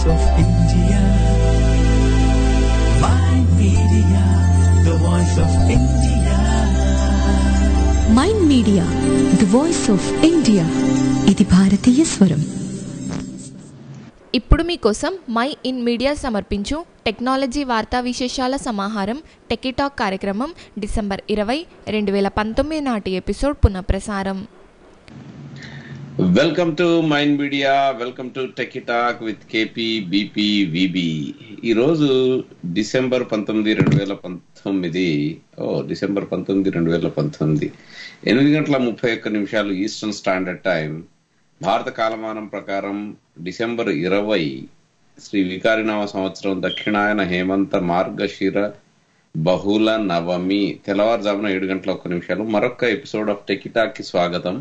of India. My media, the voice of India. Mind media the voice of India ఇది భారతీయ స్వరం ఇప్పుడు మీకోసం మై ఇన్ మీడియా సమర్పించు టెక్నాలజీ వార్తా విశేషాల సమాహారం టెకీటాక్ కార్యక్రమం డిసెంబర్ ఇరవై రెండు వేల పంతొమ్మిది నాటి ఎపిసోడ్ పునఃప్రసారం welcome to mind media welcome to tech talk with KP BP VB ఈరోజు డిసెంబర్ పంతొమ్మిది రెండు వేల పంతొమ్మిది ఓ డిసెంబర్ పంతొమ్మిది రెండు వేల పంతొమ్మిది ఎనిమిది గంటల ముప్పై ఒక్క నిమిషాలు ఈస్టర్న్ స్టాండర్డ్ టైం భారత కాలమానం ప్రకారం డిసెంబర్ ఇరవై శ్రీ వికారినామ సంవత్సరం దక్షిణాయన హేమంత మార్గశిర బహుళ నవమి తెల్లవారుజామున ఏడు గంటల ఒక్క నిమిషాలు మరొక ఎపిసోడ్ ఆఫ్ టెకిటాక్ కి స్వాగతం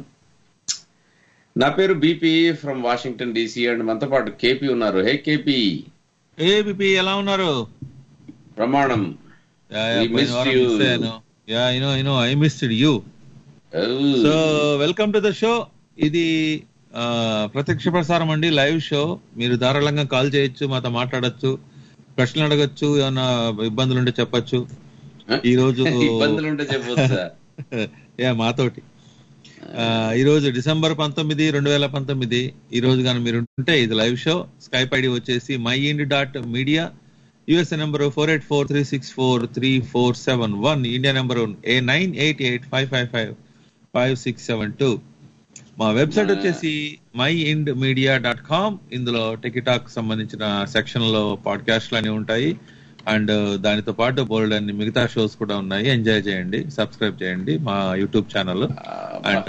నా పేరు BP from Washington DC and మనతో పాటు కేపీ ఉన్నారు హే కేపీ ఏ బిపి ఎలా ఉన్నారు ప్రమాణం We missed you. Yeah I know I know I missed you so welcome to the show ఇది ఆ, ప్రత్యక్ష ప్రసారం అండి లైవ్ షో మీరు ధారాళంగా కాల్ చేయొచ్చు మాతో మాట్లాడొచ్చు ప్రశ్నలు అడగచ్చు ఏమైనా ఇబ్బందులు ఉంటే చెప్పొచ్చు ఈ రోజు ఇబ్బందులు ఉంటే చెప్పొచ్చా యా మాతోటి ఆ, ఈ రోజు డిసెంబర్ పంతొమ్మిది రెండు వేల పంతొమ్మిది ఈ రోజు కానీ మీరు ఉంటే ఇది లైవ్ షో స్కైప్ ఐడి వచ్చేసి MyInd dot media USA number four eight four three six four three four seven one India number A nine eight eight five five five five six seven two మా website వచ్చేసి MyInd media dot com ఇందులో tech talk సంబంధించిన section లో పాడ్కాస్ట్లు అన్ని ఉంటాయి and దానితో పాటు బోల్డ్ అన్ని మిగతా షోస్ కూడా ఉన్నాయి ఎంజాయ్ చేయండి సబ్స్క్రైబ్ చేయండి మా యూట్యూబ్ ఛానల్ అండ్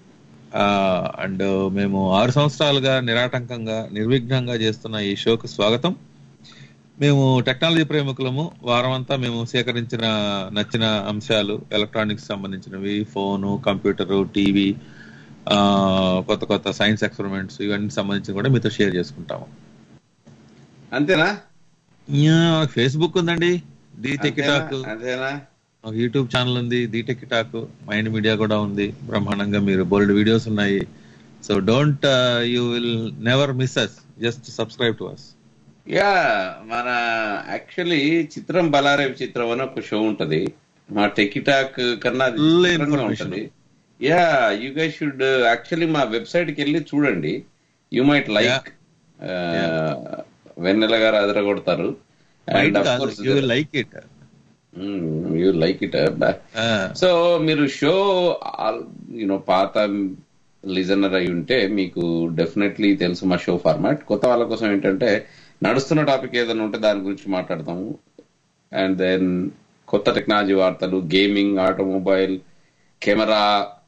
అండ్ మేము ఆరు సంవత్సరాలుగా నిరాటంకంగా నిర్విఘ్నంగా చేస్తున్న ఈ షోకు స్వాగతం మేము టెక్నాలజీ ప్రేమికులము వారం అంతా మేము సేకరించిన నచ్చిన అంశాలు ఎలక్ట్రానిక్స్ సంబంధించినవి ఫోను కంప్యూటరు టీవీ ఆ, కొత్త కొత్త సైన్స్ ఎక్స్పెరిమెంట్స్ ఇవన్నీ సంబంధించి కూడా మీతో షేర్ చేసుకుంటాము అంతేనా ఫేస్బుక్ ఉందండి ది టెకిటాక్ అంతేనా? అంతేనా ఒక యూట్యూబ్ ఛానల్ ఉంది ది టెకిటాక్ మైండ్ మీడియా కూడా ఉంది బ్రహ్మాండంగా మీరు బోల్డ్ వీడియోస్ ఉన్నాయి so don't you will never miss us just subscribe to us yeah మన యాక్చువల్లీ చిత్రం బలారే చిత్రం అని ఒక షో ఉంటది మా టెకిటాక్ కన్నా అది Full చిత్రంగా information. ఉంటది yeah you guy should actually మా వెబ్సైట్ కి వెళ్ళి చూడండి యూ మైట్ లైక్ వెన్నెల గారు అదరగొడతారు and of course you like it you like it so మీరు షో యూనో పాత లిజనర్ అయి ఉంటే మీకు డెఫినెట్లీ తెలుసు మా షో ఫార్మాట్ కొత్త వాళ్ళ కోసం ఏంటంటే నడుస్తున్న టాపిక్ ఏదైనా ఉంటే దాని గురించి మాట్లాడతాము అండ్ దెన్ కొత్త టెక్నాలజీ వార్తలు గేమింగ్ ఆటోమొబైల్ కెమెరా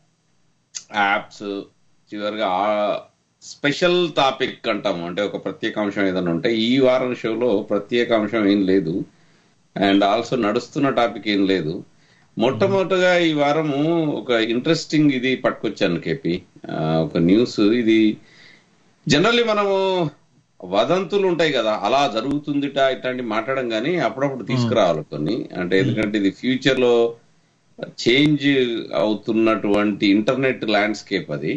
యాప్స్ చివరిగా స్పెషల్ టాపిక్ అంటాము అంటే ఒక ప్రత్యేక అంశం ఏదైనా ఉంటే ఈ వారం షోలో ప్రత్యేక అంశం ఏం లేదు అండ్ ఆల్సో నడుస్తున్న టాపిక్ ఏం లేదు మొట్టమొదటగా ఈ వారము ఒక ఇంట్రెస్టింగ్ ఇది పట్టుకొచ్చాను కేపీ ఆ, ఒక న్యూస్ ఇది జనరల్లీ మనము వదంతులు ఉంటాయి కదా అలా జరుగుతుందిట ఇట్లాంటి మాట్లాడడం కానీ అప్పుడప్పుడు తీసుకురావాలి కొన్ని అంటే ఎందుకంటే ఇది ఫ్యూచర్ లో చేంజ్ అవుతున్నటువంటి ఇంటర్నెట్ ల్యాండ్స్కేప్ అది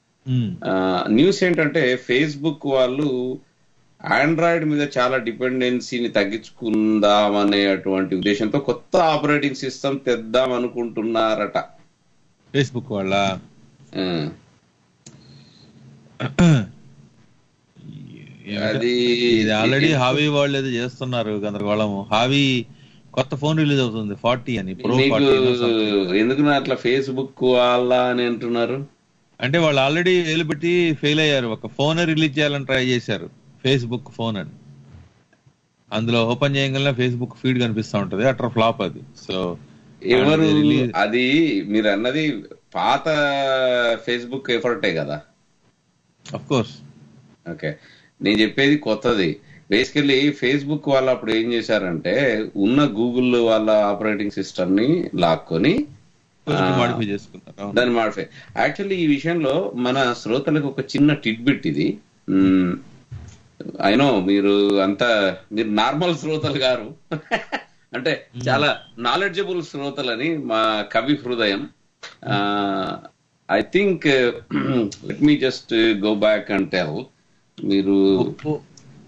న్యూస్ ఏంటంటే ఫేస్బుక్ వాళ్ళు ఆండ్రాయిడ్ మీద చాలా డిపెండెన్సీని తగ్గించుకుందాం అనేటువంటి ఉద్దేశంతో కొత్త ఆపరేటింగ్ సిస్టమ్ తెద్దాం అనుకుంటున్నారట ఫేస్బుక్ వాళ్ళ ఆ, అది ఇది ఆల్రెడీ హావీ వాళ్ళు ఏదో చేస్తున్నారు గందరగోళము హావీ కొత్త ఫోన్ రిలీజ్ అవుతుంది ఫార్టీ అని ప్రో నీకు ఫార్టీ ఎందుకు నా అట్లా ఫేస్బుక్ వాళ్ళ అని అంటున్నారు అంటే వాళ్ళు ఆల్రెడీ వేలు పెట్టి ఫెయిల్ అయ్యారు ఒక ఫోన్ రిలీజ్ చేయాలని ట్రై చేశారు ఫేస్బుక్ ఫోన్ అని అందులో ఓపెన్ చేయగల ఫేస్బుక్ ఫీడ్ కనిపిస్తా ఉంటది అట్లా ఫ్లాప్ అది సో ఎవరు రిలీజ్ అది మీరు అన్నది పాత ఫేస్బుక్ ఎఫర్టే కదా అఫ్ కోర్స్ ఓకే నేను చెప్పేది కొత్తది బేసికల్లీ ఫేస్బుక్ వాళ్ళు అప్పుడు ఏం చేశారంటే ఉన్న గూగుల్ వాళ్ళ ఆపరేటింగ్ సిస్టమ్ ని లాక్కొని మాడిఫై చేసుకున్నారు అవును. దాన్ని మాడిఫై యాక్చువల్లీ ఈ విషయంలో మన శ్రోతలకు ఒక చిన్న టిడ్బిట్ ఇది అయినో మీరు అంతా మీరు నార్మల్ శ్రోతలు గారు అంటే చాలా నాలెడ్జబుల్ శ్రోతలని మా కవి హృదయం I think let me just go back and tell మీరు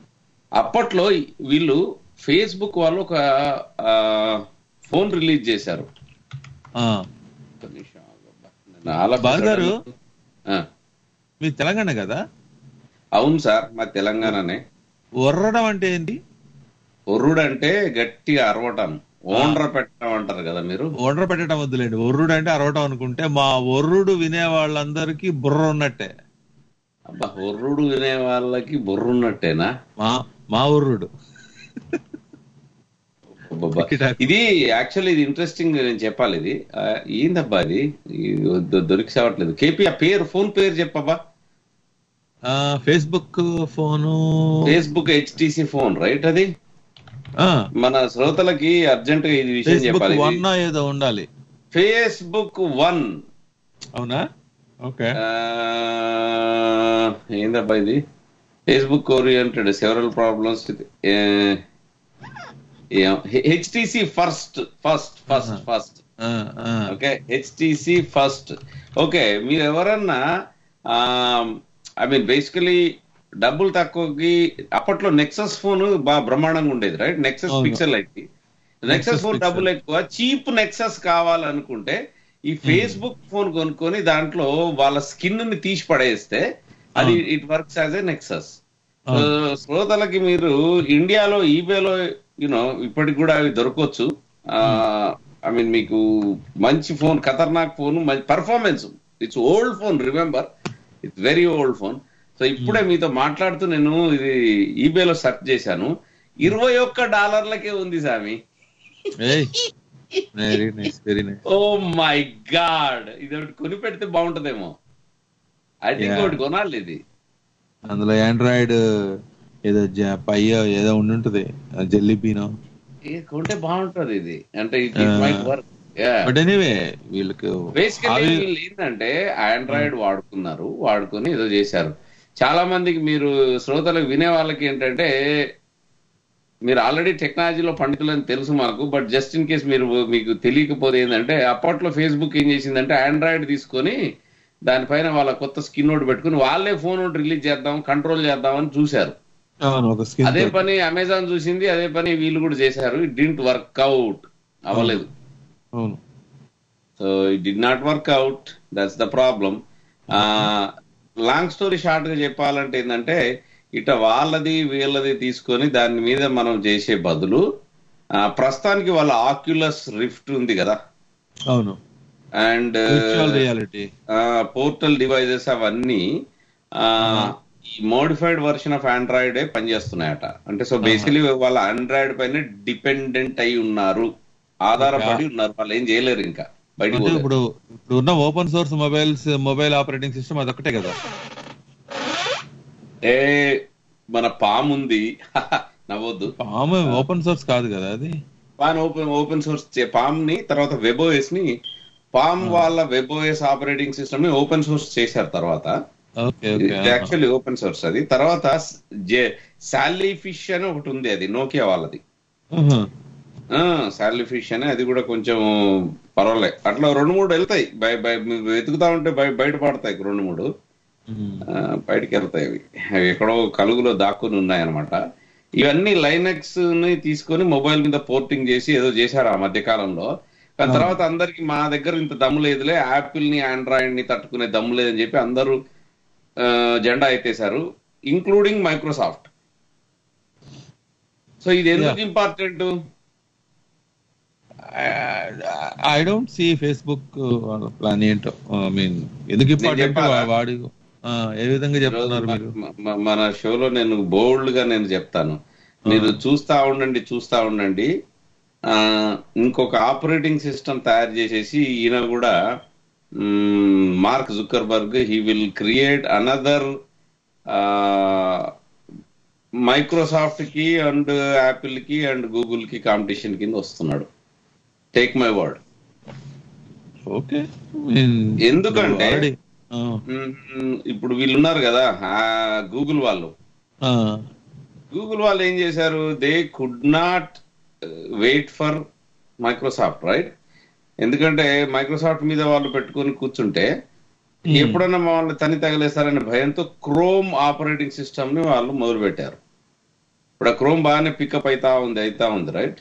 అప్పట్లో వీళ్ళు ఫేస్బుక్ వాళ్ళు ఒక ఫోన్ రిలీజ్ చేశారు ఆ, ఒక్క నిమిషం ఆగబ్బా. నేను ఆలా బాగారు? ఆ, మీ తెలంగాణ కదా అవును సార్ మా తెలంగాణనే ఒర్రడం అంటే ఏంటి ఒర్రుడు అంటే గట్టిగా అరవటం ఓండ్ర పెట్టడం అంటారు కదా మీరు ఒర్ర పెట్టడం వద్దులేండి ఒర్రుడు అంటే అరవటం అనుకుంటే మా ఒర్రుడు వినే వాళ్ళందరికీ బుర్ర ఉన్నట్టే అబ్బా ఒర్రుడు వినే వాళ్ళకి బుర్రున్నట్టేనా మా మా ఒర్రుడు అబ్బబ్బా. టిక్-టాక్. ఇది యాక్చువల్లీ ఇది ఇంట్రెస్టింగ్ నేను చెప్పాలి ఇది ఆ, ఏందబ్బా ఇది ఇది దొ- దొరికి సావట్లేదు కేపీ ఆ పేరు ఫోన్ పేరు చెప్పబ్బా ఆ, Facebook phone Facebook HTC phone right అది ఆ, మన శ్రోతలకి అర్జెంట్ గా ఇది విషయం ఫేస్బుక్ చెప్పాలి వన్ ఏదో ఉండాలి ఫేస్బుక్ వన్ అవునా ఓకే ఏందబ్బా ఇది Facebook oriented several problems HTC first first first first ఆ, ఆ. ఓకే హెచ్టిసి ఫస్ట్ ఓకే మీరు ఎవరన్నా ఐ మీన్ బేసికలీ డబ్బులు తక్కువకి అప్పట్లో నెక్సస్ ఫోన్ బాగా బ్రహ్మాండంగా ఉండేది రైట్ నెక్సస్ అవును. పిక్సెల్ అయితే నెక్సస్ Nexus ఫోన్ Pixel. డబ్బులు ఎక్కువ చీప్ నెక్సస్ కావాలనుకుంటే ఈ ఫేస్బుక్ ఫోన్ కొనుక్కొని దాంట్లో వాళ్ళ స్కిన్ ని తీసి పడేస్తే అది అవును. It works as a Nexus శ్రోతలకి మీరు ఇండియాలో ఈబేలో యూనో ఇప్పటికి కూడా అవి దొరకవచ్చు ఐ మీన్ మీకు మంచి ఫోన్ ఖతర్నాక్ ఫోన్ మంచి performance it's old phone remember it's very old phone so ఇప్పుడే మీతో మాట్లాడుతూ నేను ఇది ఈబేలో సెర్చ్ చేశాను ఇరవై ఒక్క డాలర్లకే ఉంది సామి very nice very nice oh my god ఇది ఒకటి కొని పెడితే బాగుంటదేమో ఐ థింక్ Yeah. ఒకటి కొనాలి ఇది అందులో ఆండ్రాయిడ్ ఏదో జ- పై ఏదో ఉండి ఉంటది జెల్లీ బీనో ఏ, కొంటే బాగుంటది ఇది అంటే it Ah. Might work but anyway వీళ్ళకి బేసికలీ అవి- వీళ్ళు ఏంటంటే ఆండ్రాయిడ్ వాడుకున్నారు వాడుకొని ఏదో చేశారు చాలా మందికి మీరు శ్రోతలకు వినే వాళ్ళకి ఏంటంటే మీరు ఆల్రెడీ టెక్నాలజీలో పండితులని తెలుసు మాకు బట్ జస్ట్ ఇన్ కేస్ మీరు మీకు తెలియకపోతే ఏంటంటే అప్పట్లో ఫేస్బుక్ ఏం చేసిందంటే ఆండ్రాయిడ్ తీసుకొని దానిపైన వాళ్ళ కొత్త స్కిన్ నోట్ పెట్టుకుని వాళ్ళే ఫోన్ ఒకటి రిలీజ్ చేద్దాం కంట్రోల్ చేద్దామని చూశారు అవును ఒక స్కిన్ అదే పని అమెజాన్ చూసింది అదే పని వీళ్ళు కూడా చేశారు ఇట్ డింట్ వర్క్ అవుట్ అవ్వలేదు అవును so it did not work out that's the problem long story short గా చెప్పాలంటే ఏంటంటే ఇట వాళ్ళది వీళ్ళది తీసుకొని దాని మీద మనం చేసే బదులు ఆ, ప్రస్తుతానికి వాళ్ళ ఆక్యులస్ రిఫ్ట్ ఉంది కదా అవును and virtual reality portal devices అవన్నీ ఆ, ఈ మోడిఫైడ్ వర్షన్ ఆఫ్ ఆండ్రాయిడ్ పనిచేస్తున్నాయట అంటే సో బేసికలీ వాళ్ళ ఆండ్రాయిడ్ పైన డిపెండెంట్ అయి ఉన్నారు ఆధారపడి ఉన్నారు వాళ్ళు ఏం చేయలేరు ఇంకా బయటికి అంటే పోలేరు. ఇప్పుడు ఇప్పుడు ఉన్న open source mobiles mobile operating system అదొకటే కదా ఏ మన పామ్ ఉంది నవ్వొద్దు ఆమె ఓపెన్ సోర్స్ కాదు కదా అది పాన్ ఓపెన్ ఓపెన్ సోర్స్ పామ్ ని తర్వాత వెబోఎస్ ని పామ్ వాళ్ళ వెబోఎస్ ఆపరేటింగ్ సిస్టమ్ ని ఓపెన్ సోర్స్ చేశారు తర్వాత okay okay actually open source అది తర్వాత శాలీ ఫిష్ అని ఒకటి ఉంది అది నోకియా వాళ్ళది శాలీ ఫిష్ అని అది కూడా కొంచెం పర్వాలే అట్లా రెండు మూడు వెళ్తాయి బయ- బయ- మీరు వెతుకుతా ఉంటే బయ- బయట పడతాయి రెండు మూడు ఆ, బయటికి వెళ్తాయి అవి అవి ఎక్కడో కలుగులో దాక్కుని ఉన్నాయన్నమాట ఇవన్నీ లైనక్స్ ని తీసుకొని మొబైల్ మీద పోర్టింగ్ చేసి ఏదో చేశారు ఆ మధ్య కాలంలో కానీ తర్వాత అందరికి మా దగ్గర ఇంత దమ్ము లేదులే యాపిల్ ని ఆండ్రాయిడ్ ని తట్టుకునే దమ్ము లేదని చెప్పి అందరూ ఆ, జెండా ఎత్తేశారు ఇంక్లూడింగ్ మైక్రోసాఫ్ట్ సో ఇది ఎందుకు important I don't see Facebook plan ఏంటో ఐ మీన్ ఎందుకు ఇంపార్టెంట్ చెప్పాలా? వాడి ఆ, ఏ విధంగా చెప్తున్నారు మీరు మ- మ- మన షోలో నేను బోల్డ్ గా నేను చెప్తాను మీరు చూస్తా ఉండండి చూస్తా ఉండండి ఆ, ఇంకొక ఆపరేటింగ్ సిస్టమ్ తయారు చేసేసి ఈయన కూడా మ్, Mark Zuckerberg he will create another Microsoft కి అండ్ యాపిల్ కి అండ్ గూగుల్ కి కాంపిటీషన్ కింద వస్తున్నాడు టేక్ మై వర్డ్ ఓకే ఎందుకంటే- ఆల్రెడీ ఇప్పుడు వీళ్ళు ఉన్నారు కదా గూగుల్ వాళ్ళు గూగుల్ వాళ్ళు ఏం చేశారు they could not wait for Microsoft right ఎందుకంటే మైక్రోసాఫ్ట్ మీద వాళ్ళు పెట్టుకొని కూర్చుంటే ఎప్పుడన్నా వాళ్ళు తని తగిలేస్తారనే భయంతో క్రోమ్ ఆపరేటింగ్ సిస్టమ్ ని వాళ్ళు మొదలు పెట్టారు ఇప్పుడు క్రోమ్ బాగానే పికప్ అయితా ఉంది అయితా ఉంది రైట్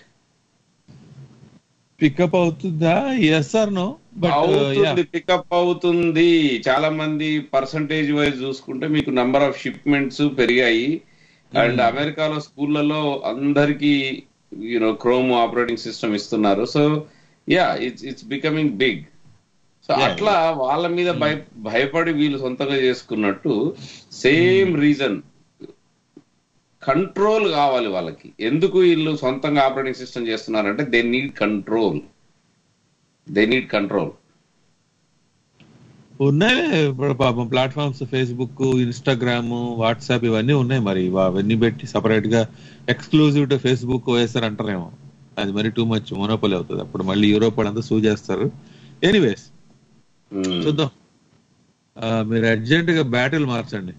పికప్ అవుతుందా ఎస్ ఆర్ నో బట్ అవుతుంది పికప్ అవుతుంది చాలా మంది పర్సంటేజ్ వైజ్ చూసుకుంటే మీకు నంబర్ ఆఫ్ షిప్మెంట్స్ పెరిగాయి అండ్ అమెరికాలో స్కూళ్ళలో అందరికి యూనో క్రోమ్ ఆపరేటింగ్ సిస్టమ్ ఇస్తున్నారు so yeah it's it's becoming big so Yeah. అట్లా వాళ్ళ మీద భయ భయపడి వీళ్ళు సొంతంగా చేసుకున్నట్టు సేమ్ రీజన్ కంట్రోల్ కావాలి వాళ్ళకి ఎందుకు వీళ్ళు సొంతంగా ఆపరేటింగ్ సిస్టమ్ చేస్తున్నారంటే they need control they need control ఉన్నాయి ఇప్పుడు పాపం ప్లాట్ఫామ్స్ ఫేస్బుక్ ఇన్స్టాగ్రామ్ వాట్సాప్ ఇవన్నీ ఉన్నాయి మరి ఇవ- అవన్నీ పెట్టి సపరేట్ గా ఎక్స్క్లూజివ్ టు ఫేస్బుక్ ఓఎస్ఆర్ అంటారేమో అది మరి టూ మచ్ మోనోపలి అవుతుంది అప్పుడు మళ్ళీ యూరోప్ వాళ్ళంతా సూ చేస్తారు ఎనీవేస్ చూద్దాం ఆ, మీరు అర్జెంట్ గా బ్యాటిల్ మార్చండి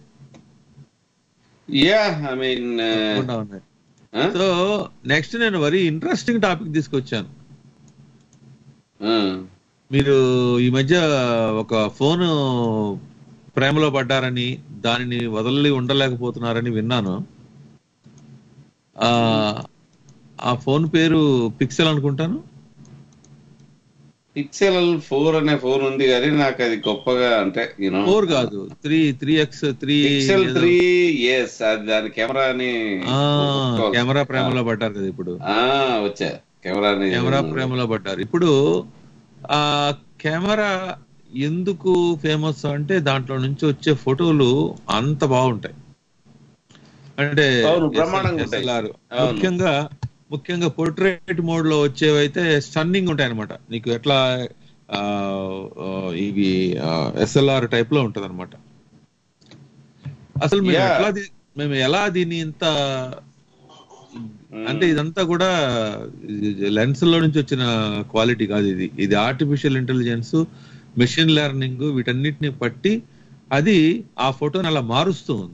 యా ఐ మీన్ తప్పకుండా ఉన్నాయి సో నెక్స్ట్ నేను వరీ ఇంట్రెస్టింగ్ టాపిక్ తీసుకొచ్చాను మీరు ఈ మధ్య ఒక ఫోన్ ప్రేమలో పడ్డారని దానిని వదలి ఉండలేకపోతున్నారని విన్నాను ఆ ఆ ఫోన్ పేరు పిక్సెల్ అనుకుంటాను పిక్సెల్ ఫోర్ అనే ఫోన్ ఉంది కానీ నాకు అది గొప్పగా అంటే యూనో ఫోర్ కాదు three three X three Pixel three S అది దాని కెమెరాని కెమెరా ప్రేమలో పడ్డారు కదా ఇప్పుడు వచ్చా కెమెరాని కెమెరా ప్రేమలో పడ్డారు ఇప్పుడు ఆ కెమెరా ఎందుకు ఫేమస్ అంటే దాంట్లో నుంచి వచ్చే ఫోటోలు అంత బాగుంటాయి అంటే అవును, బ్రహ్మాండంగా ఉంటాయి. SLR. అవును. ముఖ్యంగా ముఖ్యంగా పోర్ట్రేట్ మోడ్ లో వచ్చేవైతే స్టన్నింగ్ ఉంటాయి అనమాట నీకు ఎట్లా ఆ, ఆ, ఇవి ఎస్ఎల్ఆర్ టైప్ లో ఉంటది అనమాట అసలు మేము Yeah. ఎట్లా దీ- మేము ఎలా దీన్ని ఇంత అంటే ఇదంతా కూడా లెన్స్ లో నుంచి వచ్చిన క్వాలిటీ కాదు ఇది ఇది ఆర్టిఫిషియల్ ఇంటెలిజెన్స్ మెషిన్ లెర్నింగ్ వీటన్నిటిని పట్టి అది ఆ ఫోటోని అలా మారుస్తూ ఉంది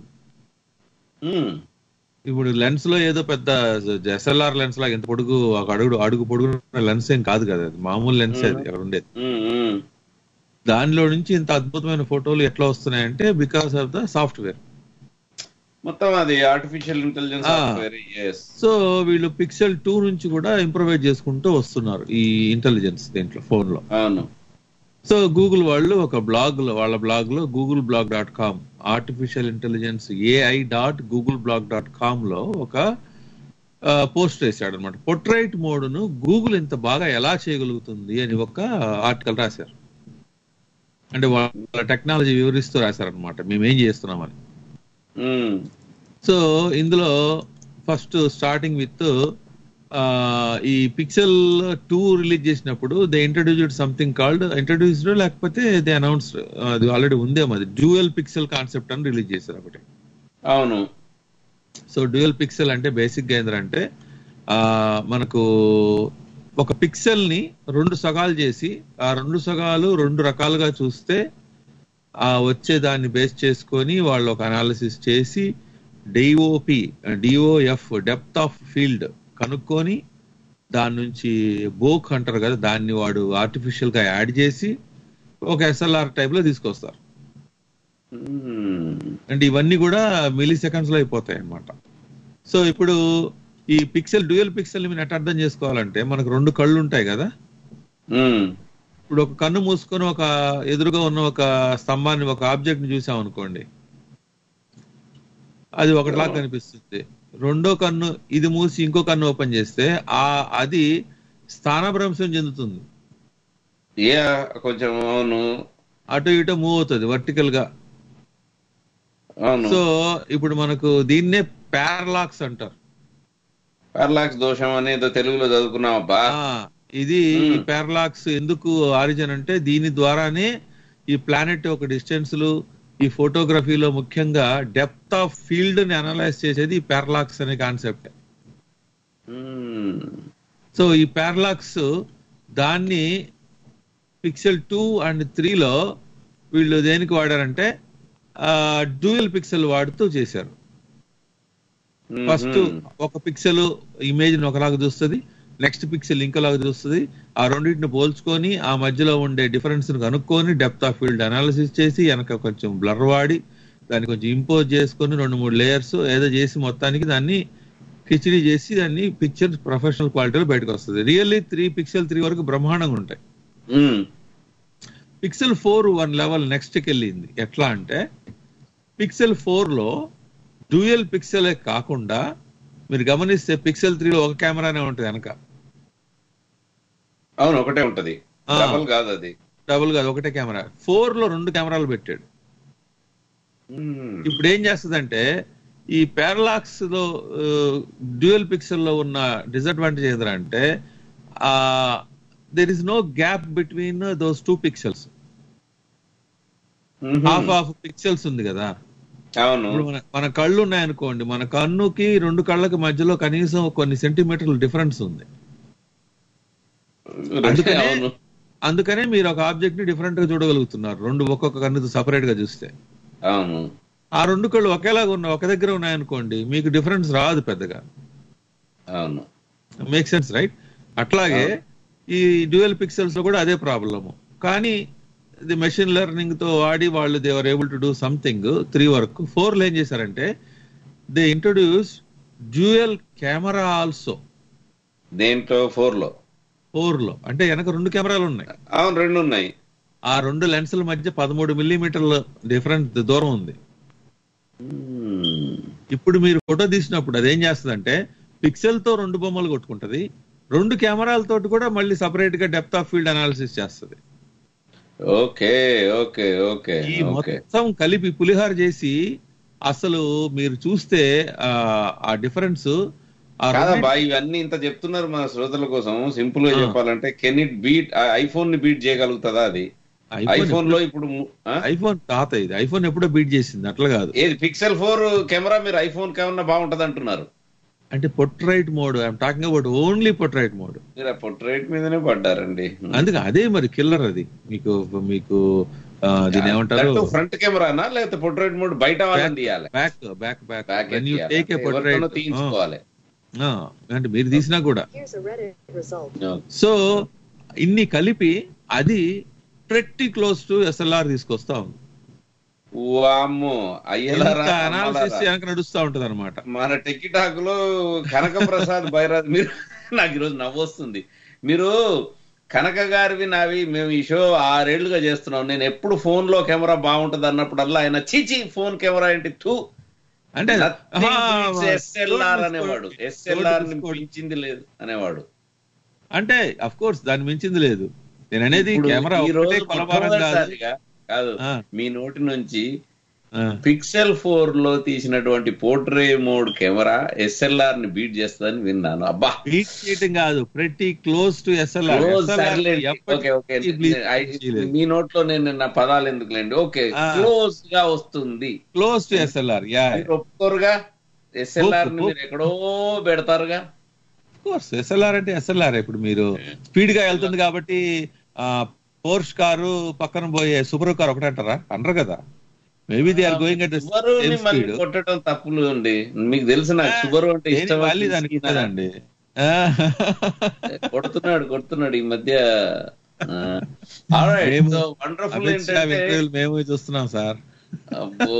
ఇప్పుడు లెన్స్ లో ఏదో పెద్ద ఎస్ఎల్ఆర్ లెన్స్ లాగా ఎంత పొడుగు ఒక అడుగు అడుగు పొడుగు లెన్స్ ఏం కాదు కదా అది మామూలు లెన్స్ అది అక్కడ ఉండేది దానిలో నుంచి ఇంత అద్భుతమైన ఫోటోలు ఎట్లా వస్తున్నాయంటే బికాస్ ఆఫ్ ద సాఫ్ట్వేర్ మొత్తం అది artificial intelligence Ah. Software yes so వీళ్ళు పిక్సెల్ టూ నుంచి కూడా ఇంప్రూవైజ్ చేసుకుంటూ వస్తున్నారు ఈ ఇంటెలిజెన్స్ దీంట్లో ఫోన్ లో అవును సో గూగుల్ వాళ్ళు ఒక బ్లాగ్ లో వాళ్ళ బ్లాగ్ లో Google blog dot com artificial intelligence AI dot Google blog dot com లో ఒక పోస్ట్ వేశాడు అనమాట పొట్రైట్ మోడ్ ను గూగుల్ ఇంత బాగా ఎలా చేయగలుగుతుంది అని ఒక ఆర్టికల్ రాశారు అంటే వాళ్ళ టెక్నాలజీ వివరిస్తూ రాశారనమాట మేము ఏం చేస్తున్నామని మ్మ్. సో ఇందులో ఫస్ట్ స్టార్టింగ్ విత్ ఈ పిక్సెల్ టూ రిలీజ్ చేసినప్పుడు they introduced something called introduced లేకపోతే దే అనౌన్స్ అది ఆల్రెడీ ఉందేమో అది డ్యూయల్ పిక్సెల్ కాన్సెప్ట్ అని రిలీజ్ చేశారు ఒకటి అవును సో డ్యూయల్ పిక్సెల్ అంటే బేసిక్ గా ఏంటంటే ఆ, మనకు ఒక పిక్సెల్ ని రెండు సగాలు చేసి ఆ రెండు సగాలు రెండు రకాలుగా చూస్తే ఆ వచ్చే దాన్ని బేస్ చేసుకొని వాళ్ళు ఒక అనాలిసిస్ చేసి DOP DOF depth of field కనుక్కొని దాని నుంచి బోక్ అంటారు కదా దాన్ని వాడు ఆర్టిఫిషియల్ గా యాడ్ చేసి ఒక ఎస్ఎల్ఆర్ టైప్ లో తీసుకొస్తారు మ్మ్. అంటే ఇవన్నీ కూడా మిలీ సెకండ్స్ లో అయిపోతాయి అన్నమాట సో ఇప్పుడు ఈ పిక్సెల్ డ్యూయల్ పిక్సెల్ మీరు ఎట్లా అర్థం చేసుకోవాలంటే మనకు రెండు కళ్ళు ఉంటాయి కదా మ్మ్. ఇప్పుడు ఒక కన్ను మూసుకొని ఒక ఎదురుగా ఉన్న ఒక స్తంభాన్ని ఒక ఆబ్జెక్ట్ ని చూసాం అనుకోండి అది ఒకటిలా కనిపిస్తుంది రెండో కన్ను ఇది మూసి ఇంకో కన్ను ఓపెన్ చేస్తే ఆ అది స్థానభ్రంశం చెందుతుంది యా కొంచెం అవును అటు ఇటు మూవ్ అవుతుంది వర్టికల్ గా అవును సో ఇప్పుడు మనకు దీన్నే పారలాక్స్ అంటారు పారలాక్స్ దోషం అని ఏదో తెలుగులో చదువుకున్నాం అబ్బా ఆ, ఇది Hmm. పారలాక్స్ ఎందుకు ఆరిజిన్ అంటే దీని ద్వారానే ఈ ప్లానెట్ ఒక డిస్టెన్స్లు ఈ ఫోటోగ్రఫీలో ముఖ్యంగా డెప్త్ ఆఫ్ ఫీల్డ్ ని అనలైజ్ చేసేది ఈ పారలాక్స్ అనే కాన్సెప్ట్ మ్మ్. సో ఈ పారలాక్స్ దాన్ని పిక్సెల్ టూ అండ్ త్రీలో వీళ్ళు దేనికి వాడారంటే డ్యూయల్ పిక్సెల్ వాడుతూ చేశారు ఫస్ట్ మ్మ్. ఒక పిక్సెల్ ఇమేజ్ ని ఒకలాగా చూస్తుంది నెక్స్ట్ పిక్సెల్ ఇంకోలాగా చూస్తుంది ఆ రెండింటిని పోల్చుకొని ఆ మధ్యలో ఉండే డిఫరెన్స్ ని కనుక్కొని డెప్త్ ఆఫ్ ఫీల్డ్ అనాలిసిస్ చేసి వెనక కొంచెం బ్లర్ వాడి దాన్ని కొంచెం ఇంపోజ్ చేసుకొని రెండు మూడు లేయర్స్ ఏదో చేసి మొత్తానికి దాన్ని హెచ్డి చేసి దాన్ని పిక్చర్ ప్రొఫెషనల్ క్వాలిటీలో బయటకు వస్తుంది రియల్లీ త్రీ పిక్సెల్ త్రీ వరకు బ్రహ్మాండంగా ఉంటాయి um, pixel four one level నెక్స్ట్కి వెళ్ళింది ఎట్లా అంటే పిక్సెల్ లో డ్యూయల్ పిక్సెలే కాకుండా మీరు గమనిస్తే పిక్సెల్ త్రీలో ఒక కెమెరానే ఉంటుంది వెనక అవును ఒకటే ఉంటది ఆ. డబల్ కాదు అది డబుల్ కాదు ఒకటే కెమెరా ఫోర్ లో రెండు కెమెరాలు పెట్టాడు ఉమ్, ఇప్పుడు ఏం చేస్తుందంటే ఈ పారలాక్స్ లో డ్యూయల్ పిక్సెల్ లో ఉన్న డిసడ్వాంటేజ్ ఏంటంటే there is no gap between those two pixels ఉహుం. హాఫ్ హాఫ్ పిక్సెల్స్ ఉంది కదా అవును ఇప్పుడు మన మన కళ్ళు ఉన్నాయనుకోండి మన కన్నుకి రెండు కళ్ళకి మధ్యలో కనీసం కొన్ని సెంటీమీటర్ల డిఫరెన్స్ ఉంది అందుకనే అవును అందుకనే మీరు ఒక ఆబ్జెక్ట్ ని డిఫరెంట్ గా చూడగలుగుతున్నారు రెండు ఒక్కొక్క కన్నుతో సపరేట్ గా చూస్తే అవును ఆ రెండు కళ్ళు ఒకేలాగా ఉన్న ఒక దగ్గర ఉన్నాయనుకోండి మీకు డిఫరెన్స్ రాదు పెద్దగా అవును మేక్ సెన్స్ రైట్ అట్లాగే ఈ డ్యూయల్ పిక్సెల్స్ లో కూడా అదే ప్రాబ్లము కానీ ఇది మెషిన్ లెర్నింగ్ తో వాడి వాళ్ళు they are able to do something three work four లో ఏం చేశారంటే they introduce dual camera also దేంట్లో ఫోర్ లో ఫోర్ లో అంటే వెనక రెండు కెమెరాలు ఉన్నాయి అవును రెండు ఉన్నాయి ఆ రెండు లెన్సుల మధ్య పదమూడు మిల్లీమీటర్ల డిఫరెంట్ దూరం ఉంది ఉమ్, ఇప్పుడు మీరు ఫోటో తీసినప్పుడు అదేం చేస్తుందంటే పిక్సెల్ తో రెండు బొమ్మలు కొట్టుకుంటది రెండు కెమెరాలతోటి కూడా మళ్ళీ సపరేట్ గా డెప్త్ ఆఫ్ ఫీల్డ్ అనాలిసిస్ చేస్తుంది ఓకే ఓకే ఓకే ఈ ఓకే మొత్తం కలిపి పులిహార చేసి అసలు మీరు చూస్తే ఆ, ఆ డిఫరెన్స్ ఆ కాదబ్బా ఇవన్నీ ఇంత చెప్తున్నారు మన శ్రోతల కోసం సింపుల్ గా ఆ. చెప్పాలంటే కెన్ ఇట్ బీట్ ఐఫోన్ ని బీట్ చేయగలుగుతుందా అది ఐఫోన్ లో ఇప్పుడు ము- ఆ? ఐఫోన్ తాత ఇది ఐఫోన్ ఎప్పుడో బీట్ చేసింది అట్లా కాదు ఏది పిక్సెల్ ఫోర్ కెమెరా మీరు ఐఫోన్ కెమెరా బాగుంటది అంటున్నారు అంటే portrait mode I'm talking about only portrait mode మీరు ఆ పొట్రేట్ మీదనే పడ్డారండి అందుకే అదే మరి కిల్లర్ అది మీకు మీకు ఆ, దీని ఏమంటారు ఫ్రంట్ కెమెరానా లేకపోతే పొట్రేట్ మోడ్ బయట వాళ్ళని తీయాలి back back back back when you take a portrait తీయించుకోవాలి అంటే మీరు తీసినా కూడా Here's a Reddit result. So ఇన్ని కలిపి అది ప్రెట్టి క్లోజ్ టు ఎస్ఎల్ఆర్ తీసుకొస్తా ఉంది వామ్మో అయ్యలారా అనాలిసిస్ అమ్మలారా. వెనక నడుస్తా ఉంటది అనమాట మన టిక్టాక్ లో కనక ప్రసాద్ బైరాజ్ మీరు నాకు ఈరోజు నవ్వొస్తుంది మీరు కనక గారివి నావి మేము ఈ షో ఆరేళ్లుగా చేస్తున్నాం నేను ఎప్పుడు ఫోన్ లో కెమెరా బాగుంటది అన్నప్పుడల్లా ఆయన చీచి ఫోన్ కెమెరా ఏంటి టూ అంటే ఎస్ఎల్ఆర్ అనేవాడు ఎస్ఎల్ఆర్ ని మించింది లేదు అనేవాడు అంటే అఫ్ కోర్స్ దాన్ని మించింది లేదు నేను అనేది ఇప్పుడు కెమెరా ఈ రోజు ఒకటే కొలమానం కాదు మొట్టమొదటిసారిగా కాదు ఆ. మీ నోటి నుంచి ఆ, పిక్సెల్ ఫోర్ లో తీసినటువంటి పోర్ట్రే మోడ్ కెమెరా ఎస్ఎల్ఆర్ ని బీట్ చేస్తుందని విన్నాను అబ్బా బీట్ చేయటం కాదు ప్రతి క్లోజ్ టు ఎస్ఎల్ఆర్ Close సర్లేండి. ఓకే ఓకే I- మీ నోట్లో నేను నా పదాలు ఎందుకులేండి ఓకే ఆ. క్లోజ్ గా వస్తుంది క్లోజ్ టు ఎస్ఎల్ఆర్ యా మీరు ఒప్పుకోరుగా ఎస్ఎల్ఆర్ ని ఒప్పు, మీరు ఎక్కడో పెడతారుగా కోర్స్ ఎస్ఎల్ఆర్ అంటే ఎస్ఎల్ఆర్ ఇప్పుడు మీరు స్పీడ్ గా వెళ్తుంది కాబట్టి ఆ పోర్ష్ కారు పక్కన పోయే సూపర్ కార్ ఒకటే అంటారా అనరు కదా maybe they are going at సుబరుని మళ్ళీ స్పీడ్ కొట్టడం తప్పులు అండి మీకు తెలుసు నాకు సుబరు అంటే ఇష్టం మళ్ళీ దానికి ఉంటుందండి ఆ, కొడుతున్నాడు కొడుతున్నాడు ఈ మధ్య మేము వండర్ఫుల్ అమిత్ షా ఏంటంటే ఇంటర్వ్యూలు మేము చూస్తున్నాం సార్ అబ్బో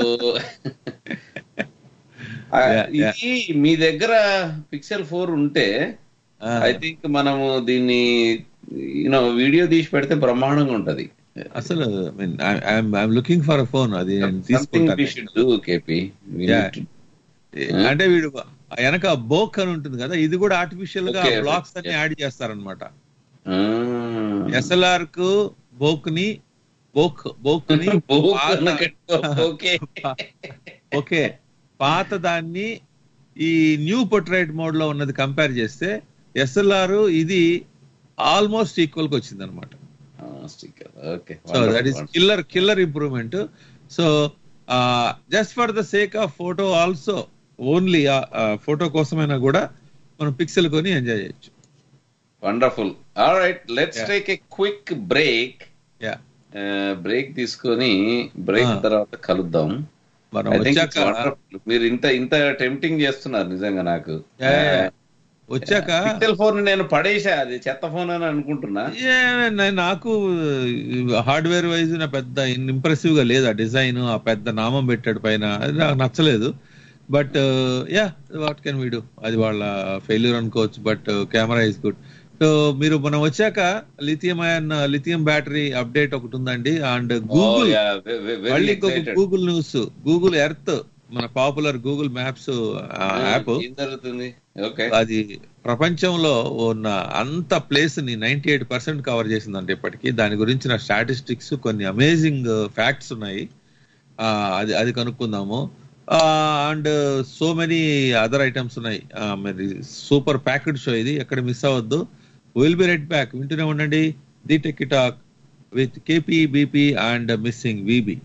ఆ, Yeah, yeah. ఇది మీ దగ్గర పిక్సెల్ ఫోర్ ఉంటే ఆ, ఐ థింక్ మనము దీన్ని యూనో వీడియో తీసి పెడితే బ్రహ్మాండంగా ఉంటది అసలు ఐఎమ్ లుకింగ్ ఫర్ ఫోన్ అది నేను సంథింగ్ వి తీసుకుంటాను షుడ్ డూ కేపీ Yeah. అంటే వీడు వెనక బోక్ అని ఉంటుంది కదా ఇది కూడా ఆర్టిఫిషియల్ గా Okay, బ్లాక్స్ అన్ని yeah. యాడ్ చేస్తారనమాట ఎస్ఎల్ఆర్ కు బోక్ ని బోక్ బోక్ ని ఓకే ఓకే పాత దాన్ని ఈ న్యూ పొట్రైట్ మోడ్ లో ఉన్నది కంపేర్ చేస్తే ఎస్ఎల్ఆర్ ఇది ఆల్మోస్ట్ ఈక్వల్ కి వచ్చింది అనమాట okay so that is killer killer improvement so just for the sake of photo also only photo కోసమైనా కూడా మనం పిక్సెల్ కొని ఎంజాయ్ చేయొచ్చు wonderful all right let's Yeah. Take a quick break yeah break తీసుకొని break Ah. తర్వాత కలుద్దాం మనం I think it's వచ్చాక wonderful. మీరు ఇంత ఇంత టెంప్టింగ్ చేస్తున్నారు నిజంగా నాకు Yeah, yeah, yeah. వచ్చాక పిక్సెల్ ఫోన్ నేను పడేసా అది చెత్త ఫోన్ అని అనుకుంటున్నా ఏ, నే- నాకు హార్డ్వేర్ వైజ్ నా పెద్ద ఇంప్రెసివ్ గా లేదు ఆ డిజైన్ ఆ పెద్ద నామం పెట్టాడు పైన అది నాకు నచ్చలేదు but yeah what can we do అది వాళ్ళ ఫెయిల్యూర్ అనుకోవచ్చు but camera is good so మీరు మనం వచ్చాక lithium ion lithium battery update ఒకటి ఉందండి అండ్ గూగుల్ మళ్ళీ ఇంకొక గూగుల్ న్యూస్ గూగుల్ ఎర్త్ మన పాపులర్ గూగుల్ మ్యాప్స్ యాప్ ఏం జరుగుతుంది ఓకే అది ప్రపంచంలో ఉన్న అంత ప్లేస్ ని నైన్టీ ఎయిట్ పర్సెంట్ కవర్ చేసిందంటే ఇప్పటికి దాని గురించిన స్టాటిస్టిక్స్ కొన్ని అమేజింగ్ ఫ్యాక్ట్స్ ఉన్నాయి ఆ, అది అది కనుక్కుందాము and so many other items ఉన్నాయి ఆ, మరి సూపర్ ప్యాకెడ్ షో ఇది ఎక్కడ మిస్ అవ్వద్దు విల్ బి రెడ్ బ్యాక్ వింటూనే ఉండండి the tech talk with KP BP and missing VB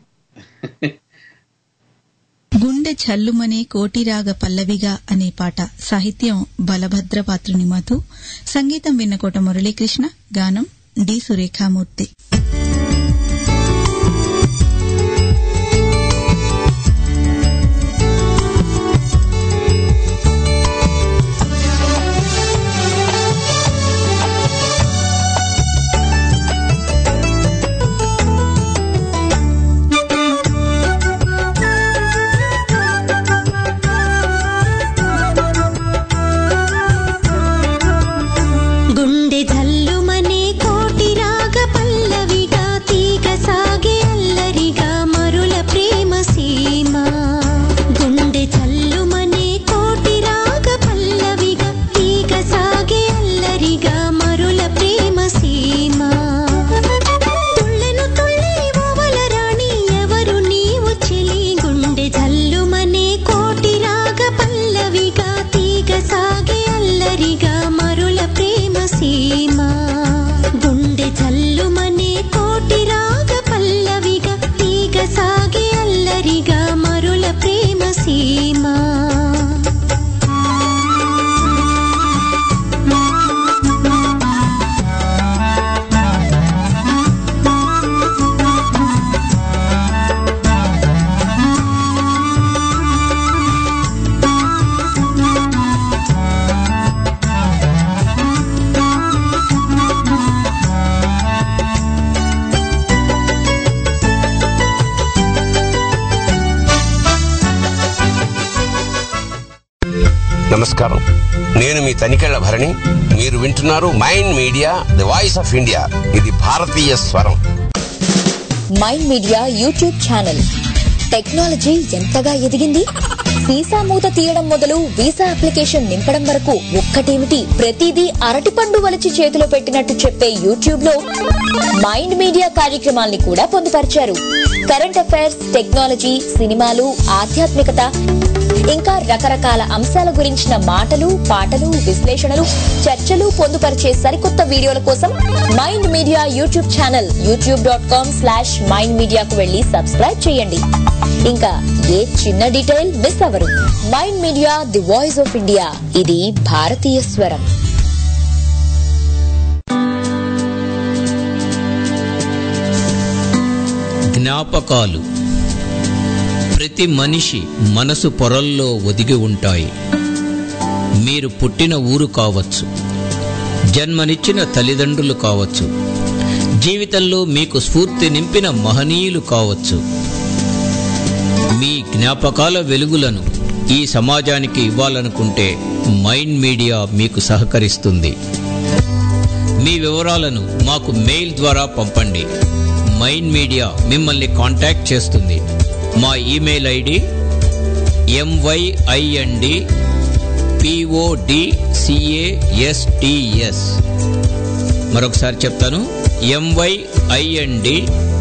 గుండె చల్లుమనే కోటిరాగ పల్లవిగా అనే పాట సాహిత్యం బలభద్ర పాత్రుని మధు సంగీతం విన్నకోట మురళీకృష్ణ గానం డి సురేఖామూర్తి గుండె జల్లుమనే కోటి రాగ పల్లవిగా తీగ సాగే అల్లరిగా మరుల ప్రేమ సీమ గుండె జల్లుమనే కోటి రాగ పల్లవిగా తీగ సాగే అల్లరిగా మరుల ప్రేమ సీమ తుళ్ళెను తుళ్ళి ఓవల రాణి ఎవరు నీవు చెలి గుండె జల్లుమనే కోటి రాగ పల్లవిగా తీగ సాగే అల్లరిగా మరుల ప్రేమ సీమ గుండె జల్లుమనే కోటి రాగ పల్లవిగా తీగ సాగే అల్లరిగా మరుల ప్రేమ సీమ నమస్కారం నేను మీ తనికెళ్ల భరణి మీరు వింటున్నారు Mind media the voice of India ఇది భారతీయ స్వరం Mind Media YouTube channel technology ఎంతగా ఎదిగింది వీసా మూత తీయడం మొదలు వీసా అప్లికేషన్ నింపడం వరకు ఒక్కటేమిటి ప్రతిదీ అరటిపండు వలిచి చేతిలో పెట్టినట్టు చెప్పే యూట్యూబ్ లో మైండ్ మీడియా కార్యక్రమాల్ని కూడా పొందుపరిచారు కరెంట్ అఫైర్స్ టెక్నాలజీ సినిమాలు ఆధ్యాత్మికత ఇంకా రకరకాల అంశాల గురించిన మాటలు పాటలు విశ్లేషణలు చర్చలు పొందుపరిచే సరికొత్త వీడియోల కోసం Mind Media YouTube channel YouTube dot com slash Mind మీడియాకు వెళ్లి సబ్స్క్రైబ్ చేయండి ఇంకా ఏ చిన్న డీటెయిల్ మిస్ అవ్వరు Mind media the voice of India ఇది భారతీయ స్వరం జ్ఞాపకాలు ప్రతి మనిషి మనసు పొరల్లో ఒదిగి ఉంటాయి మీరు పుట్టిన ఊరు కావచ్చు జన్మనిచ్చిన తల్లిదండ్రులు కావచ్చు జీవితంలో మీకు స్ఫూర్తి నింపిన మహనీయులు కావచ్చు మీ జ్ఞాపకాల వెలుగులను ఈ సమాజానికి ఇవ్వాలనుకుంటే మైండ్ మీడియా మీకు సహకరిస్తుంది మీ వివరాలను మాకు మెయిల్ ద్వారా పంపండి మైండ్ మీడియా మిమ్మల్ని కాంటాక్ట్ చేస్తుంది మా ఇమెయిల్ ఐడి ఎంవైఐఎన్డి పిఓడిసిఏఎస్టిఎస్ మరొకసారి చెప్తాను MYIND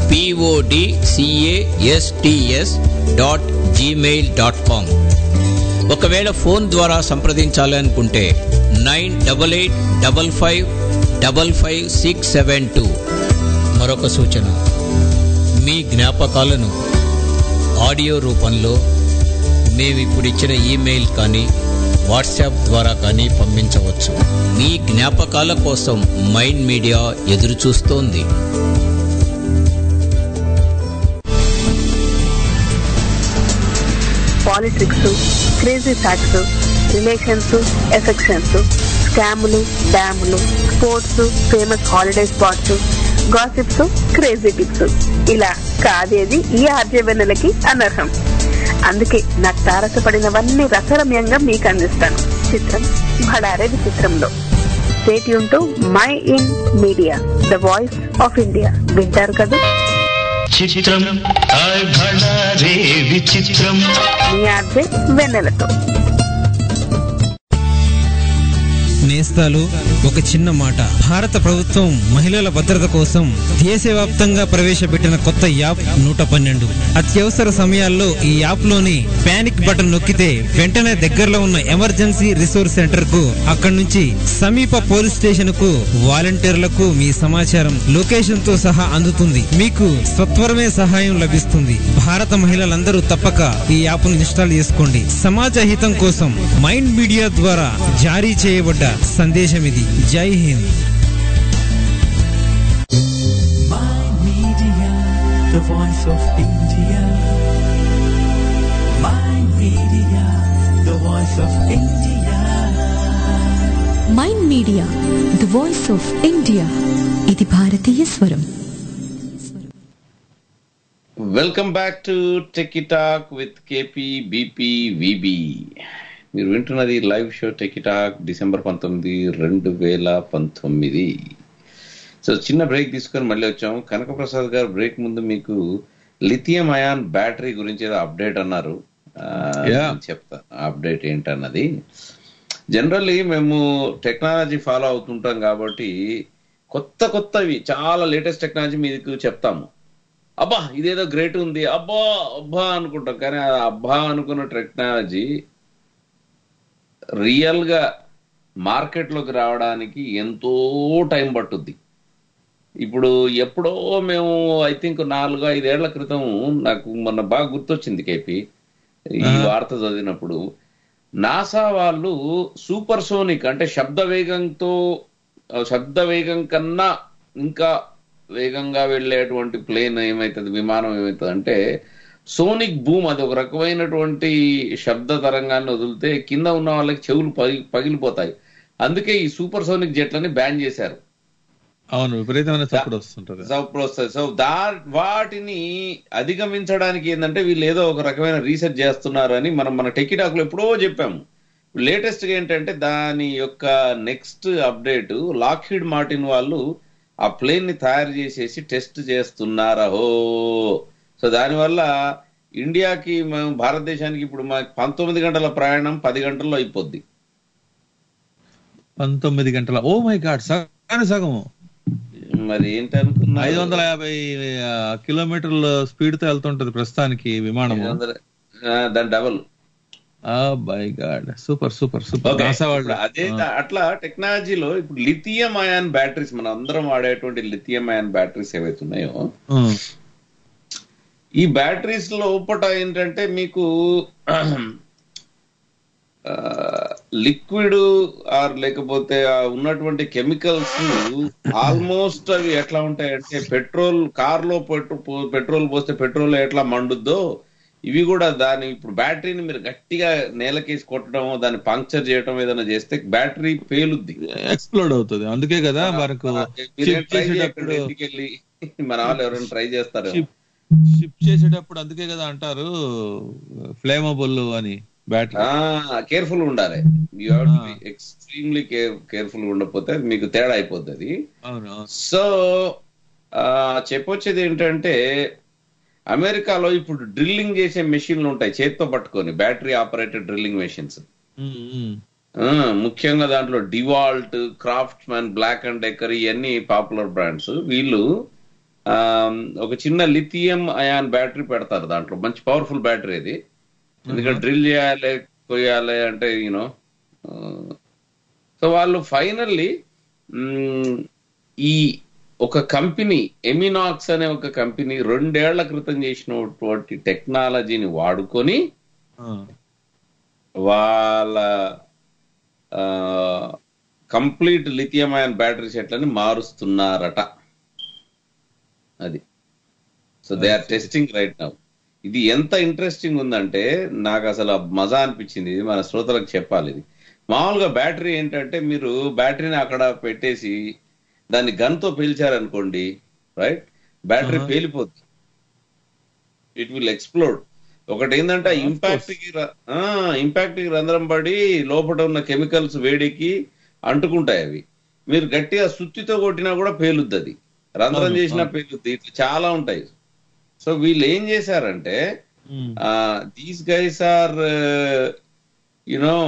PODCASTS dot Gmail dot com ఒకవేళ ఫోన్ ద్వారా సంప్రదించాలనుకుంటే nine double eight double five double five six seven two మరొక సూచన మీ జ్ఞాపకాలను ఆడియో రూపంలో మేము ఇప్పుడు ఇచ్చిన ఈమెయిల్ కానీ వాట్సాప్ ద్వారా కానీ పంపించవచ్చు మీ జ్ఞాపకాల కోసం మైండ్ మీడియా ఎదురు చూస్తోంది politics crazy facts relations affections స్కాములు డ్యాములు sports famous holiday spots gossips crazy tips ఇలా కాదేది ఈ ఆర్జవెన్నెలకి అనర్హం అందుకే నాకు తారసపడినవన్నీ రసరమ్యంగా మీకు అందిస్తాను చిత్రం భడారే విచిత్రంలో స్టేట్ యూన్ to my in Media the voice of India వింటారు కదా చిత్రం హాయ్ భళా రే విచిత్రం మీ ఆర్జే వెన్నెలతో నేస్తాలు ఒక చిన్న మాట భారత ప్రభుత్వం మహిళల భద్రత కోసం దేశవ్యాప్తంగా ప్రవేశపెట్టిన కొత్త యాప్ నూట పన్నెండు అత్యవసర సమయాల్లో ఈ యాప్ లోని పానిక్ బటన్ నొక్కితే వెంటనే దగ్గరలో ఉన్న ఎమర్జెన్సీ రిసోర్స్ సెంటర్ కు అక్కడి నుంచి సమీప పోలీస్ స్టేషన్ కు వాలంటీర్లకు మీ సమాచారం లొకేషన్ తో సహా అందుతుంది మీకు సత్వరమే సహాయం లభిస్తుంది భారత మహిళలందరూ తప్పక ఈ యాప్ ను ఇన్స్టాల్ చేసుకోండి సమాజ హితం కోసం మైండ్ మీడియా ద్వారా జారీ చేయబడ్డ సందేశం ఇది జై హింద్ Media, the voice of India. My media, the voice of India. Mind media the voice of India ఇది భారతీయ స్వరం welcome back to techie talk with KP BP VB మీరు వింటున్నది live show techie talk December పంతొమ్మిది రెండు వేల పంతొమ్మిది so చిన్న బ్రేక్ తీసుకొని మళ్ళీ వచ్చాం కనకప్రసాద్ గారు బ్రేక్ ముందు మీకు లిథియం అయాన్ బ్యాటరీ గురించి ఏదో అప్డేట్ అన్నారు ఆ, Yeah. నేను చెప్తా అప్డేట్ ఏంటన్నది జనరల్లీ మేము టెక్నాలజీ ఫాలో అవుతుంటాం కాబట్టి కొత్త కొత్తవి చాలా లేటెస్ట్ టెక్నాలజీ మీకు చెప్తాము అబ్బా ఇదేదో గ్రేట్ ఉంది అబ్బా అబ్బా అనుకుంటాం కానీ ఆ అబ్బా అనుకున్న టెక్నాలజీ రియల్ గా మార్కెట్ లోకి రావడానికి ఎంతో టైం పట్టుద్ది ఇప్పుడు ఎప్పుడో మేము ఐ థింక్ నాలుగు ఐదేళ్ల క్రితం నాకు మొన్న బాగా గుర్తొచ్చింది కేపీ ఈ వార్త చదివినప్పుడు నాసా వాళ్ళు సూపర్ సోనిక్ అంటే శబ్ద వేగంతో ఆ, శబ్ద వేగం కన్నా ఇంకా వేగంగా వెళ్ళేటువంటి ప్లేన్ ఏమవుతుంది విమానం ఏమవుతుంది అంటే సోనిక్ భూమ్ అది ఒక రకమైనటువంటి శబ్ద తరంగాన్ని వదిలితే కింద ఉన్న వాళ్ళకి చెవులు పగి పగిలిపోతాయి అందుకే ఈ సూపర్ సోనిక్ జెట్లని బ్యాన్ చేశారు అవును విపరీతమైన చప్పుడు వస్తుంటది చప్పుడు వస్తుంది సో దా వాటిని అధిగమించడానికి ఏంటంటే వీళ్ళు ఏదో ఒక రకమైన రీసెర్చ్ చేస్తున్నారని మనం మన టెకిటాకులో ఎప్పుడో చెప్పాము లేటెస్ట్ గా ఏంటంటే దాని యొక్క నెక్స్ట్ అప్డేట్ లాక్హీడ్ మార్టిన్ వాళ్ళు ఆ ప్లేన్ ని తయారు చేసేసి టెస్ట్ చేస్తున్నారహో సో దానివల్ల ఇండియాకి మేము భారతదేశానికి ఇప్పుడు మాకు పంతొమ్మిది గంటల ప్రయాణం పది గంటల్లో అయిపోద్ది పంతొమ్మిది గంటల ఓ మై గాడ్ సగం సగము మరి ఏంటనుకున్నా ఐదు వందల యాభై ఆ, కిలోమీటర్ల స్పీడ్ తో వెళ్తుంటది ప్రస్తుతానికి విమానం దాని double by god super super super Okay. NASA వాళ్ళు ఇప్పుడు అదే అట్లా టెక్నాలజీలో ఇప్పుడు లిథియం అయాన్ బ్యాటరీస్ మనం అందరం వాడేటువంటి లిథియం అయాన్ బ్యాటరీస్ ఏవైతే ఉన్నాయో ఆ, ఈ బ్యాటరీస్ లోపట ఏంటంటే మీకు లిక్విడ్ ఆర్ లేకపోతే ఆ ఉన్నటువంటి కెమికల్స్ ఆల్మోస్ట్ అవి ఎట్లా ఉంటాయంటే పెట్రోల్ కార్ లో పెట్టు- పెట్రోల్ పోస్తే పెట్రోల్ ఎట్లా మండుద్దో ఇవి కూడా దాని ఇప్పుడు బ్యాటరీని మీరు గట్టిగా నేలకేసి కొట్టడం దాన్ని పంక్చర్ చేయడం ఏదైనా చేస్తే బ్యాటరీ పేలుద్ది ఎక్స్ప్లోడ్ అవుతుంది అందుకే కదా మనకు మీరు షిప్ ట్రై చేసేటప్పుడు చేయకండి ఇంటికెళ్ళి మన వాళ్ళు ఎవరైనా ట్రై చేస్తారు షిప్ షిప్ చేసేటప్పుడు అందుకే కదా అంటారు ఫ్లేమబుల్ అని బ్యాటరీ కేర్ఫుల్ ఉండాలి you have to be extremely care careful ఉండకపోతే అది మీకు తేడా అయిపోతుంది అవును అవును. సో ఆ, చెప్పొచ్చేది ఏంటంటే అమెరికాలో ఇప్పుడు డ్రిల్లింగ్ చేసే మెషిన్లు ఉంటాయి చేత్తో పట్టుకొని battery operated drilling machines um, um. ముఖ్యంగా దాంట్లో DeWalt Craftsman Black and Decker ఇవన్నీ పాపులర్ బ్రాండ్స్ వీళ్ళు ఆ, ఒక చిన్న లిథియం అయాన్ బ్యాటరీ పెడతారు దాంట్లో మంచి పవర్ఫుల్ బ్యాటరీ అది ఎందుకంటే డ్రిల్ చేయాలి కొయ్యాలి అంటే యూనో సో వాళ్ళు ఫైనల్లీ ఈ ఒక కంపెనీ ఎమినాక్స్ అనే ఒక కంపెనీ రెండేళ్ల క్రితం చేసినటువంటి టెక్నాలజీని వాడుకొని ఆ, వాళ్ళ కంప్లీట్ లిథియం అయాన్ బ్యాటరీ సెట్లని మారుస్తున్నారట అది so they are testing right now ఇది ఎంత ఇంట్రెస్టింగ్ ఉందంటే నాకు అసలు ఆ మజా అనిపించింది ఇది మన శ్రోతలకు చెప్పాలి ఇది మామూలుగా బ్యాటరీ ఏంటంటే మీరు బ్యాటరీని అక్కడ పెట్టేసి దాన్ని గన్ తో పేల్చారనుకోండి రైట్ బ్యాటరీ పేలిపోద్ది ఇట్ విల్ ఎక్స్ప్లోడ్ ఒకటి ఏంటంటే ఇంపాక్ట్ కి ఇంపాక్ట్ కి రంధ్రం పడి లోపల ఉన్న కెమికల్స్ వేడికి అంటుకుంటాయి అవి మీరు గట్టిగా సుత్తితో కొట్టినా కూడా పేలుద్ది అది రంధ్రం అవును, చేసినా అవును. పేలుద్ది ఇట్లా చాలా ఉంటాయి సో వీళ్ళు ఏం చేశారంటే దీస్ గైస్ ఆర్ యునో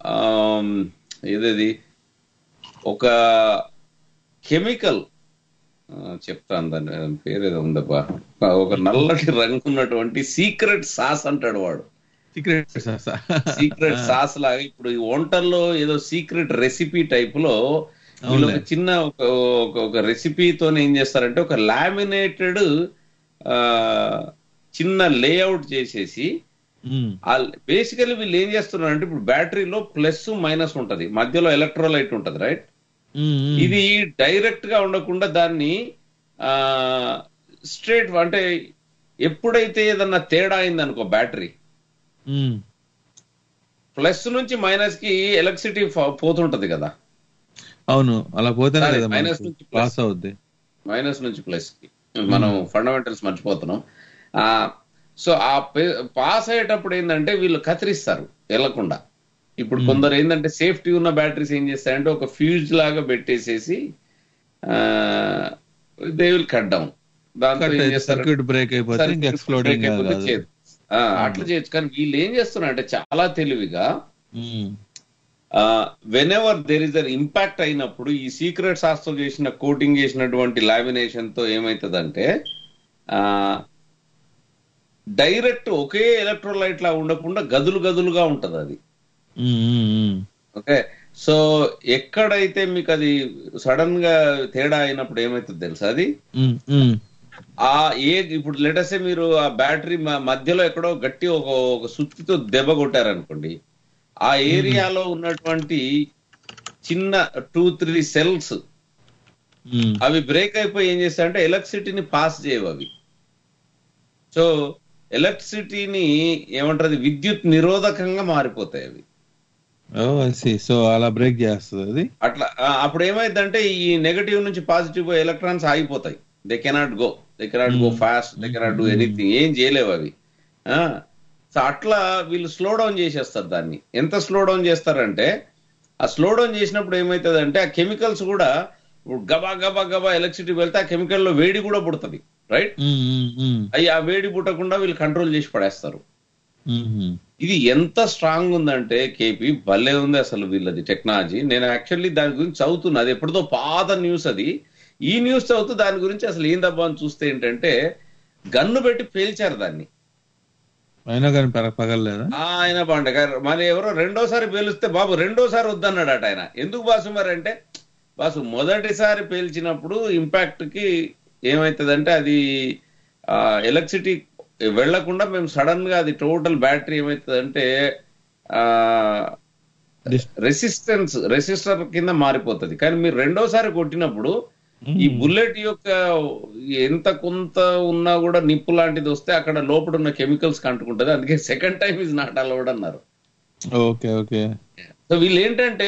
ఏదది ఒక కెమికల్ చెప్తాను దాని పేరు ఏదో ఉందబ్బా ఒక నల్లటి రంగు ఉన్నటువంటి సీక్రెట్ సాస్ అంటాడు వాడు సీక్రెట్ సీక్రెట్ సాస్ లాగా ఇప్పుడు ఈ వంటల్లో ఏదో సీక్రెట్ రెసిపీ టైప్ లో వీళ్ళు ఒక అవునులే. చిన్న ఒక ఒక- ఒక రెసిపీతో ఏం చేస్తారంటే ఒక లామినేటెడ్ చిన్న లేఅవుట్ చేసేసి బేసికలీ వీళ్ళు ఏం చేస్తున్నారు అంటే ఇప్పుడు బ్యాటరీలో ప్లస్ మైనస్ ఉంటది మధ్యలో ఎలక్ట్రోలైట్ ఉంటది రైట్ ఇది డైరెక్ట్ గా ఉండకుండా దాన్ని స్ట్రేట్ అంటే ఎప్పుడైతే ఏదన్నా తేడా అయింది అనుకో బ్యాటరీ ప్లస్ నుంచి మైనస్ కి ఎలక్ట్రిసిటీ పోతుంటది కదా అవును అలా పోతేనే సరే, కదా minus నుంచి plus. పాస్ అవుద్ది మైనస్ నుంచి ప్లస్ కి మనం ఫండమెంటల్స్ మర్చిపోతున్నాం ఆ సో ఆ పాస్ అయ్యేటప్పుడు ఏంటంటే వీళ్ళు కత్తిరిస్తారు వెళ్లకుండా ఇప్పుడు కొందరు ఏంటంటే సేఫ్టీ ఉన్న బ్యాటరీస్ ఏం చేస్తారంటే ఒక ఫ్యూజ్ లాగా పెట్టేసేసి దే విల్ కట్ డౌన్ దాంతో Cut ఏం అయితే చేస్తారు circuit break అయిపోతే ఇంకా exploding కాదు. చేయదు ఆ, అట్లా చేయొచ్చు కానీ వీళ్ళు ఏం చేస్తున్నారంటే చాలా తెలివిగా whenever there is an impact అయినప్పుడు ఈ సీక్రెట్ శాస్త్రం చేసిన కోటింగ్ చేసినటువంటి లామినేషన్ తో ఏమైతుందంటే డైరెక్ట్ ఒకే ఎలక్ట్రోలైట్ లా ఉండకుండా గదులు గదులుగా ఉంటది అది ఓకే సో ఎక్కడైతే మీకు అది సడన్ గా తేడా అయినప్పుడు ఏమైతుంది తెలుసా అది ఆ ఏ ఇప్పుడు లెటసే మీరు ఆ బ్యాటరీ మధ్యలో ఎక్కడో గట్టి ఒక ఒక సుత్తితో దెబ్బ కొట్టారనుకోండి ఆ ఏరియాలో ఉన్నటువంటి చిన్న టూ త్రీ సెల్స్ అవి బ్రేక్ అయిపోయి ఏం చేస్తాయంటే ఎలక్ట్రిసిటీని పాస్ చేయవు అవి సో ఎలక్ట్రిసిటీని ఏమంటారు అది విద్యుత్ నిరోధకంగా మారిపోతాయి అవి సో అలా బ్రేక్ చేస్తుంది అది అట్లా ఆ, అప్పుడు ఏమైందంటే ఈ నెగటివ్ నుంచి పాజిటివ్ ఎలక్ట్రాన్స్ ఆగిపోతాయి they cannot go they cannot go fast they cannot do anything ఏం చేయలేవు అవి సో అట్లా వీళ్ళు స్లో డౌన్ చేసేస్తారు దాన్ని ఎంత స్లో డౌన్ చేస్తారంటే ఆ స్లో డౌన్ చేసినప్పుడు ఏమవుతుందంటే ఆ కెమికల్స్ కూడా ఇప్పుడు గబా గబా గబా ఎలక్ట్రిసిటీ వెళ్తే ఆ కెమికల్ లో వేడి కూడా పుడుతుంది రైట్ అవి ఆ వేడి పుట్టకుండా వీళ్ళు కంట్రోల్ చేసి పడేస్తారు ఇది ఎంత స్ట్రాంగ్ ఉందంటే కేపీ భలే ఉంది అసలు వీళ్ళది టెక్నాలజీ నేను యాక్చువల్లీ దాని గురించి చదువుతున్నా అది ఎప్పుడుదో పాత న్యూస్ అది ఈ న్యూస్ చదువుతూ దాని గురించి అసలు ఏం దబ్బా అని చూస్తే ఏంటంటే గన్ను పెట్టి పేల్చారు దాన్ని అయినా కానీ పగ- పగలలేదా ఆ, ఆయన బాండ మరి ఎవరో రెండోసారి పేలుస్తే బాబు రెండోసారి వద్దన్నాడట ఆయన ఎందుకు బాసు మరి అంటే బాసు మొదటిసారి పేల్చినప్పుడు ఇంపాక్ట్ కి ఏమైతుందంటే అది ఎలక్ట్రిసిటీ వెళ్లకుండా మేము సడన్ గా అది టోటల్ బ్యాటరీ ఏమైతుందంటే ఆ రెసిస్టెన్స్ రెసిస్టర్ కింద మారిపోతుంది కానీ మీరు రెండోసారి కొట్టినప్పుడు ఈ బుల్లెట్ యొక్క ఎంత కొంత ఉన్నా కూడా నిప్పు లాంటిది వస్తే అక్కడ లోపల ఉన్న కెమికల్స్ కంటుకుంటది అందుకే second time is not allowed అన్నారు ఓకే ఓకే సో వీళ్ళు ఏంటంటే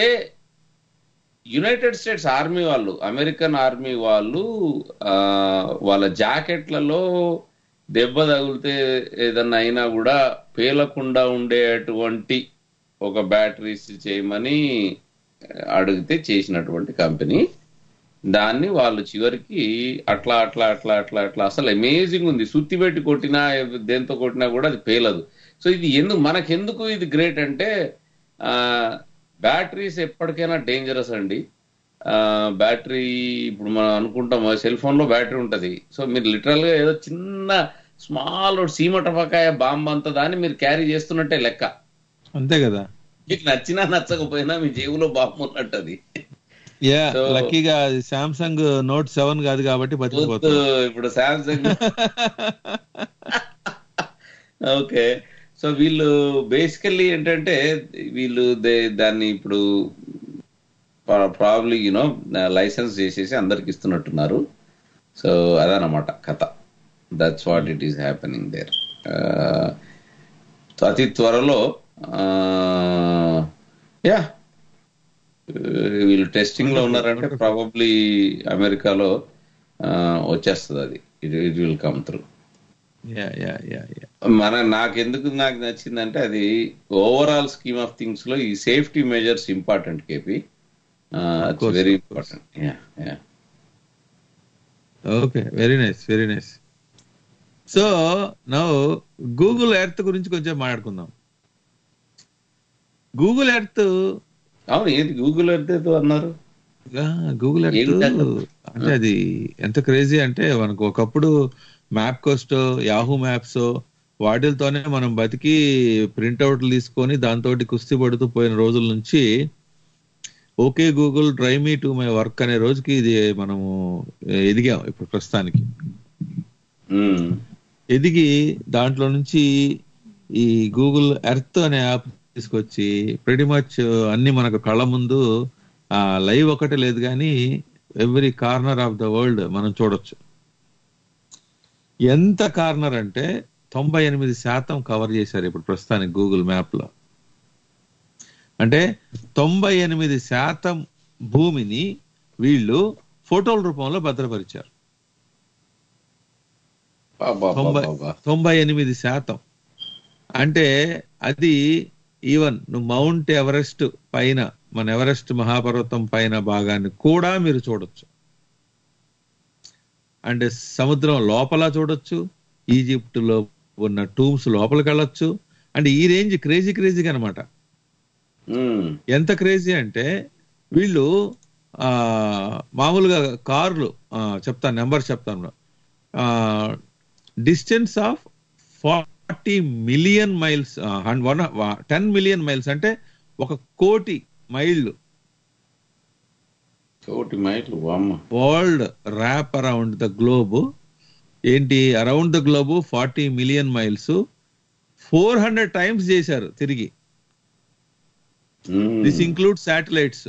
యునైటెడ్ స్టేట్స్ ఆర్మీ వాళ్ళు అమెరికన్ ఆర్మీ వాళ్ళు ఆ, వాళ్ళ జాకెట్లలో దెబ్బ తగిలితే ఏదన్నా అయినా కూడా పేలకుండా ఉండేటువంటి ఒక బ్యాటరీస్ చేయమని అడిగితే చేసినటువంటి కంపెనీ దాన్ని వాళ్ళు చివరికి అట్లా అట్లా అట్లా అట్లా అట్లా అసలు అమేజింగ్ ఉంది సుత్తి పెట్టి కొట్టినా దేంతో కొట్టినా కూడా అది పేలదు సో ఇది ఎందుకు మనకెందుకు ఇది గ్రేట్ అంటే ఆ బ్యాటరీస్ ఎప్పటికైనా డేంజరస్ అండి ఆ బ్యాటరీ ఇప్పుడు మనం అనుకుంటాం సెల్ ఫోన్ లో బ్యాటరీ ఉంటది సో మీరు లిటరల్ గా ఏదో చిన్న స్మాల్ సీమ టపకాయ బాంబ్ అంత దాన్ని మీరు క్యారీ చేస్తున్నట్టే లెక్క అంతే కదా మీకు నచ్చినా నచ్చకపోయినా మీ జేబులో బాంబు ఉన్నట్టు అది యా So- లక్కీగా సామ్సంగ్ నోట్ సెవెన్ కాదు కాబట్టి వద్దు, బతికిపోతుంది ఇప్పుడు సామ్సంగ్ ఓకే సో వీళ్ళు బేసికల్లీ ఏంటంటే వీళ్ళు దే- దాన్ని ఇప్పుడు ప్రాబ్లీ యూనో లైసెన్స్ చేసేసి అందరికి ఇస్తున్నట్టున్నారు సో అదనమాట కథ that's what it is happening there అతి త్వరలో యా వీళ్ళు టెస్టింగ్ లో ఉన్నారంటే ప్రాబబ్లీ అమెరికాలో ఆ, వచ్చేస్తుంది అది it it will come through yeah yeah yeah yeah మన నాకెందుకు నాకు నచ్చిందంటే అది ఓవరాల్ స్కీమ్ ఆఫ్ థింగ్స్ లో ఈ safety measures important KP course, very of important yeah yeah okay very nice very nice so now Google earth గురించి కొంచెం మాట్లాడుకుందాం గూగుల్ ఎర్త్ అవును ఏంటి గూగుల్ ఎర్త్ ఏదో అన్నారు గూగుల్ ఎర్త్ ఏంటంటే? అంటే అది ఎంత క్రేజీ అంటే మనకు ఒకప్పుడు మ్యాప్ కోస్ట్ యాహూ మ్యాప్స్ వాటితోనే మనం బతికి ప్రింట్అవుట్లు తీసుకొని దాంతో కుస్తీ పడుతూ పోయిన రోజుల నుంచి okay Google drive me to my work అనే రోజుకి ఇది మనము ఎదిగాం ఇప్పుడు ప్రస్తుతానికి ఎదిగి దాంట్లో నుంచి ఈ గూగుల్ ఎర్త్ అనే యాప్ తీసుకొచ్చి pretty మచ్ అన్ని మనకు కళ్ళ ముందు ఆ లైవ్ ఒకటి లేదు కానీ every corner of the world మనం చూడొచ్చు ఎంత కార్నర్ అంటే తొంభై ఎనిమిది శాతం కవర్ చేశారు ఇప్పుడు ప్రస్తుతానికి గూగుల్ మ్యాప్ లో అంటే తొంభై ఎనిమిది శాతం భూమిని వీళ్ళు ఫోటోల రూపంలో భద్రపరిచారు తొంభై తొంభై ఎనిమిది శాతం అంటే అది ఈవెన్ నువ్వు మౌంట్ ఎవరెస్ట్ పైన మన ఎవరెస్ట్ మహాపర్వతం పైన భాగాన్ని కూడా మీరు చూడొచ్చు అంటే సముద్రం లోపల చూడొచ్చు ఈజిప్ట్ లో ఉన్న టూమ్స్ లోపలికి వెళ్ళొచ్చు అంటే ఈ రేంజ్ క్రేజీ క్రేజీగా అనమాట ఎంత క్రేజీ అంటే వీళ్ళు ఆ మామూలుగా కార్లు ఆ, చెప్తాను నెంబర్ చెప్తాను distance of forty million miles one ten million miles అంటే ఒక కోటి మైళ్ళు కోటి మైళ్ళు వామ్మ world wrap around the globe ఏంటి around the globe forty million miles four hundred times చేశారు తిరిగి దిస్ ఇంక్లూడ్ శాటిలైట్స్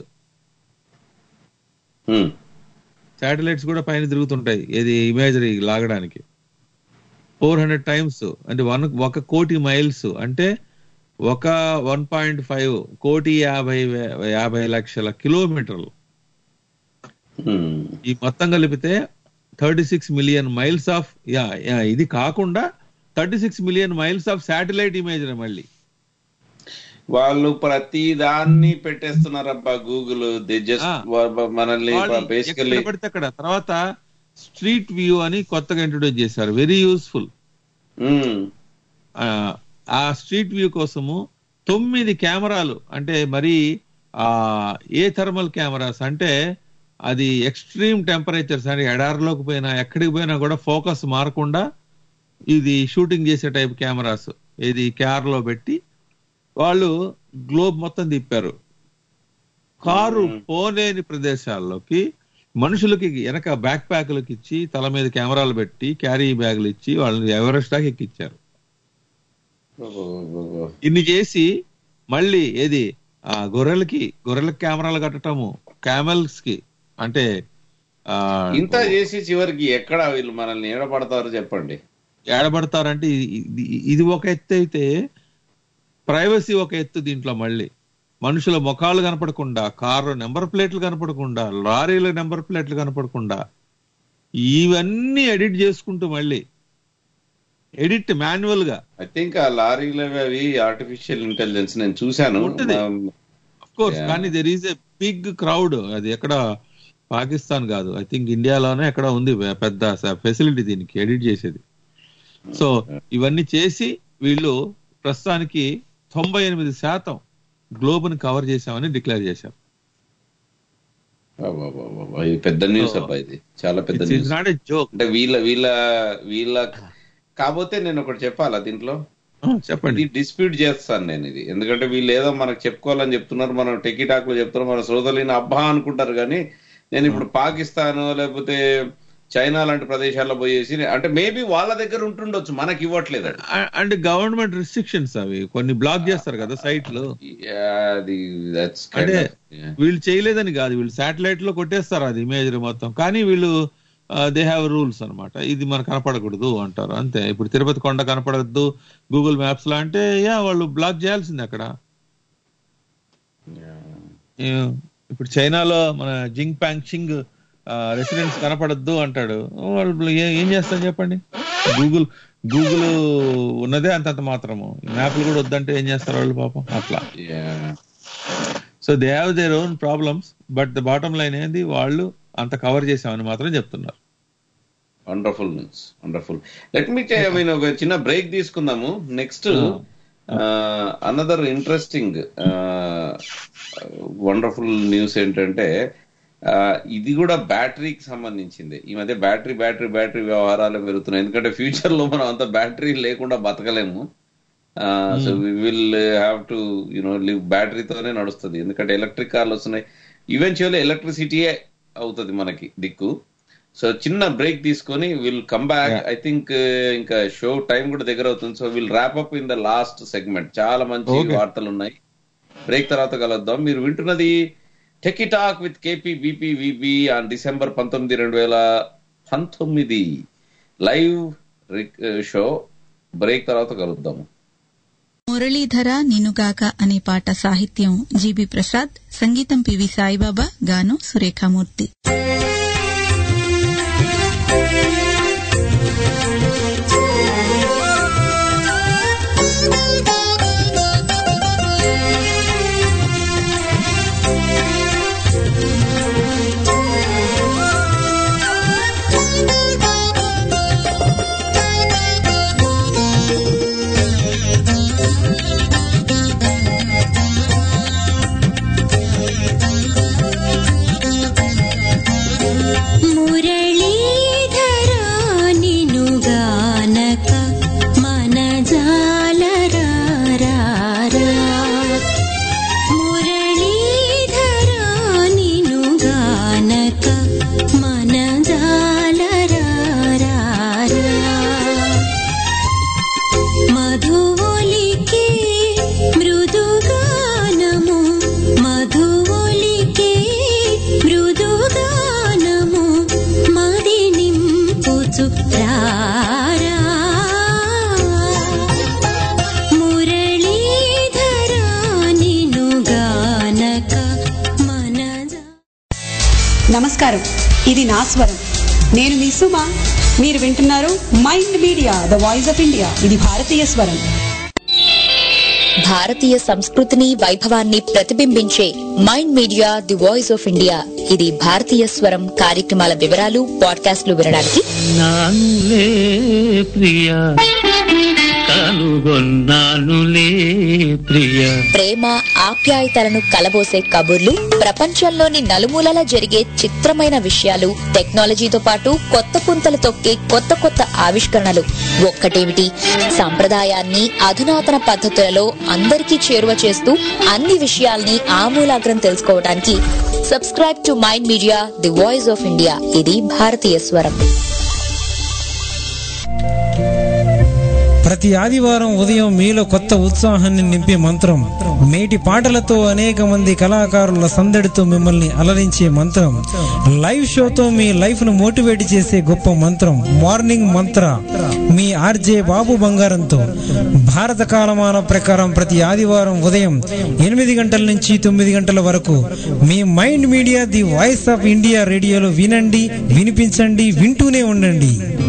శాటిలైట్స్ కూడా పైన తిరుగుతుంటాయి ఏది ఇమేజరీ లాగడానికి ఫోర్ హండ్రెడ్ టైమ్స్ అంటే వన్ ఒక కోటి మైల్స్ అంటే ఒక వన్ పాయింట్ ఫైవ్ కోటి యాభై వే- యాభై లక్షల కిలోమీటర్లు ఈ మొత్తం కలిపితే thirty six million miles of yeah yeah, ఇది కాకుండా thirty six million miles of satellite image మళ్ళీ వాళ్ళు ప్రతి దాన్ని పెట్టేస్తున్నారబ్బా గూగుల్ దే జస్ట్ మనల్ని వాళ్ళు బేసికలీ ఎక్కడ పడితే అక్కడ తర్వాత స్ట్రీట్ వ్యూ అని కొత్తగా ఇంట్రొడ్యూస్ చేశారు వెరీ యూస్ఫుల్ ఆ స్ట్రీట్ వ్యూ కోసము తొమ్మిది కెమెరాలు అంటే మరి ఆ ఏ థర్మల్ కెమెరాస్ అంటే అది ఎక్స్ట్రీమ్ టెంపరేచర్స్ అంటే ఎడారిలోకి పోయినా ఎక్కడికి పోయినా కూడా ఫోకస్ మారకుండా ఇది షూటింగ్ చేసే టైప్ కెమెరాస్ ఇది కార్ లో పెట్టి వాళ్ళు గ్లోబ్ మొత్తం తిప్పారు కారు పోలేని ప్రదేశాల్లోకి మనుషులకి వెనక బ్యాక్ ప్యాకులకు ఇచ్చి తల మీద కెమెరాలు పెట్టి క్యారీ బ్యాగులు ఇచ్చి వాళ్ళని ఎవరెస్ట్ దాకా ఎక్కిచ్చారు ఇన్ని చేసి మళ్ళీ ఏది ఆ గొర్రెలకి గొర్రెలకి కెమెరాలు కట్టటము క్యామెల్స్ కి అంటే ఆ ఇంత చేసి చివరికి ఎక్కడ వీళ్ళు మనల్ని ఏడపడతారు చెప్పండి ఏడబడతారంటే ఇది- ఇది- ఇది ఒక ఎత్తు అయితే ప్రైవసీ ఒక ఎత్తు దీంట్లో మళ్ళీ మనుషుల ముఖాలు కనపడకుండా కారు నెంబర్ ప్లేట్లు కనపడకుండా లారీల నెంబర్ ప్లేట్లు కనపడకుండా ఇవన్నీ ఎడిట్ చేసుకుంటూ మళ్ళీ ఎడిట్ మాన్యువల్ గా ఐ థింక్ ఆ లారీలు అవి ఆర్టిఫిషియల్ ఇంటెలిజెన్స్ నేను చూశాను ఉంటది. Of course Yeah. కానీ there is a big crowd అది ఎక్కడ పాకిస్తాన్ కాదు ఐ థింక్ ఇండియాలోనే ఎక్కడ ఉంది పెద్ద ఫెసిలిటీ దీనికి ఎడిట్ చేసేది సో ఇవన్నీ చేసి వీళ్ళు ప్రస్తుతానికి తొంభై ఎనిమిది శాతం గ్లోబ్ ని కవర్ చేశామని డిక్లేర్ చేశారు అబ్బబ్బబ్బబ్బ, ఇది పెద్ద న్యూస్ అబ్బా ఇది చాలా పెద్ద It's- it's news not a joke. అంటే వీళ్ళ వీళ్ళ వీళ్ళ కాకపోతే నేను ఒకటి చెప్పాలా దీంట్లో చెప్పండి ఇది డిస్ప్యూట్ చేస్తాను నేను ఇది ఎందుకంటే వీళ్ళు ఏదో మనకు చెప్పుకోవాలని చెప్తున్నారు మనం టెకిటాక్ లో చెప్తున్నారు మన శ్రోతలేని అబ్బా అనుకుంటారు కానీ నేను ఇప్పుడు పాకిస్తాన్ లేకపోతే చైనా లాంటి ప్రదేశాల్లో పోయేసి అంటే మేబీ వాళ్ళ దగ్గర ఉంటుండొచ్చు మనకి ఇవ్వట్లేదు అది. అండ్ గవర్నమెంట్ రిస్ట్రిక్షన్స్ అవి కొన్ని బ్లాక్ చేస్తారు కదా సైట్లు అది that's kind అంటే of- yeah. వీళ్ళు చేయలేదని కాదు వీళ్ళు శాటిలైట్ లో కొట్టేస్తారు అది ఇమేజ్ మొత్తం కానీ వీళ్ళు దే హ్యావ్ రూల్స్ అన్నమాట ఇది మనకు కనపడకూడదు అంటారు అంతే ఇప్పుడు తిరుపతి కొండ కనపడద్దు గూగుల్ మ్యాప్స్ లో అంటే యా వాళ్ళు బ్లాక్ చేయాల్సింది అక్కడ ఏ- ఇప్పుడు చైనాలో మన జింగ్ ప్యాంగ్ చింగ్ రెసిడెన్స్ కనపడద్దు అంటాడు వాళ్ళు ఏ- ఏం చేస్తారు చెప్పండి గూగుల్ గూగుల్ ఉన్నదే అంతంత మాత్రము మ్యాప్లు కూడా వద్దంటే ఏం చేస్తారు వాళ్ళు పాపం అట్లా so they have their own problems but the bottom line ఏంది వాళ్ళు అంత కవర్ చేసామని మాత్రం చెప్తున్నారు wonderful news wonderful let me mean ఒక చిన్న బ్రేక్ తీసుకుందాము next another interesting wonderful news ఏంటంటే ఆ, ఇది కూడా బ్యాటరీకి సంబంధించింది ఈ మధ్య బ్యాటరీ బ్యాటరీ బ్యాటరీ వ్యవహారాలు పెరుగుతున్నాయి ఎందుకంటే ఫ్యూచర్ లో మనం అంత బ్యాటరీ లేకుండా బతకలేము so we will have to you know live బ్యాటరీతోనే నడుస్తుంది ఎందుకంటే ఎలక్ట్రిక్ కార్లు వస్తున్నాయి ఈవెన్చువల్లీ ఎలక్ట్రిసిటీయే అవుతుంది మనకి దిక్కు సో చిన్న బ్రేక్ తీసుకొని will come back I think ఇంకా షో టైం కూడా దగ్గర అవుతుంది so will wrap up in the last segment చాలా మంచి Okay. వార్తలు ఉన్నాయి బ్రేక్ తర్వాత కలుద్దాం మీరు వింటున్నది techie talk with KP BP VB on December పంతొమ్మిది రెండు వేల పంతొమ్మిది లైవ్ షో బ్రేక్ తర్వాత కలుద్దాము మురళీధర నినుగాక అనే పాట సాహిత్యం జీబీ ప్రసాద్ సంగీతం పివి సాయిబాబా గానం సురేఖామూర్తి మురళీధరా నినుగానక మన జాలరారా మురళీధరా నినుగానక మన జాలరారా మధువలికే మృదుగానము మధువలికే మృదుగానము మది నింపుచు రారా మురళీధరా నినుగానక మన నమస్కారం ఇది నా స్వరం నేను మీ సుమ మీరు వింటున్నారు Mind Media the voice of India ఇది భారతీయ స్వరం భారతీయ సంస్కృతిని వైభవాన్ని ప్రతిబింబించే Mind media the voice of India ఇది భారతీయ స్వరం కార్యక్రమాల వివరాలు పాడ్కాస్ట్లు వినడానికి నానులే ప్రియా కనుగొన్నానులే ప్రియా ప్రేమ ఆప్యాయతలను కలబోసే కబుర్లు ప్రపంచంలోని నలుమూలలా జరిగే చిత్రమైన విషయాలు టెక్నాలజీతో పాటు కొత్త పుంతలు తొక్కే కొత్త కొత్త ఆవిష్కరణలు ఒక్కటేమిటి సంప్రదాయాన్ని అధునాతన పద్ధతులలో అందరికీ చేరువ చేస్తూ అన్ని విషయాల్ని ఆమూలాగ్రం తెలుసుకోవడానికి subscribe to mind media the voice of India ఇది భారతీయ స్వరం ప్రతి ఆదివారం ఉదయం మీలో కొత్త ఉత్సాహాన్ని నింపే మంత్రం మేటి పాటలతో అనేక మంది కళాకారుల సందడితో మిమ్మల్ని అలరించే మంత్రం లైవ్ షోతో మీ లైఫ్ ను మోటివేట్ చేసే గొప్ప మంత్రం మార్నింగ్ మంత్ర మీ ఆర్జే బాబు బంగారంతో భారత కాలమాన ప్రకారం ప్రతి ఆదివారం ఉదయం ఎనిమిది గంటల నుంచి తొమ్మిది గంటల వరకు మీ Mind media the voice of India రేడియోలో వినండి వినిపించండి వింటూనే ఉండండి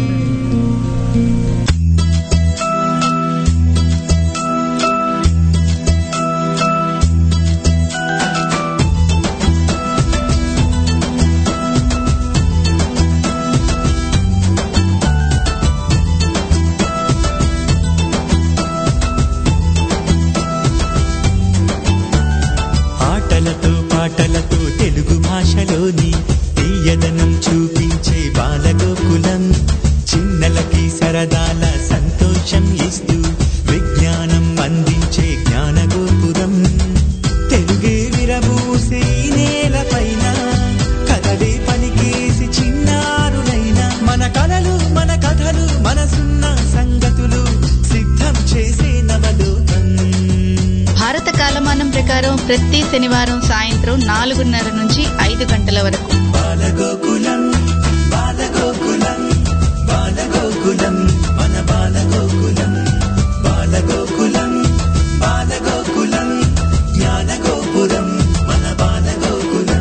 ఆటలతో పాటలతో తెలుగు భాషలోని తీయదనం చూపించే బాలగోకులం చిన్నలకి సరదాల సంతోషం ఇస్తూ విజ్ఞానం అందించే జ్ఞానగోపురం తెలుగే విరబూసే ఈ నేలపైన కథలే పలికేసి చిన్నారులైన మన కలలు మన కథలు మనసున్న సంగతులు సిద్ధం చేసే నవలోకం భారత కాలమానం ప్రకారం ప్రతి శనివారం సాయంత్రం నాలుగున్నర నుంచి ఐదు గంటల వరకు బాలగోకులం బాలగోకులం బాలగోకులం మన బాలగోకులం బాలగోకులం బాలగోకులం జ్ఞానగోపురం మన బాలగోకులం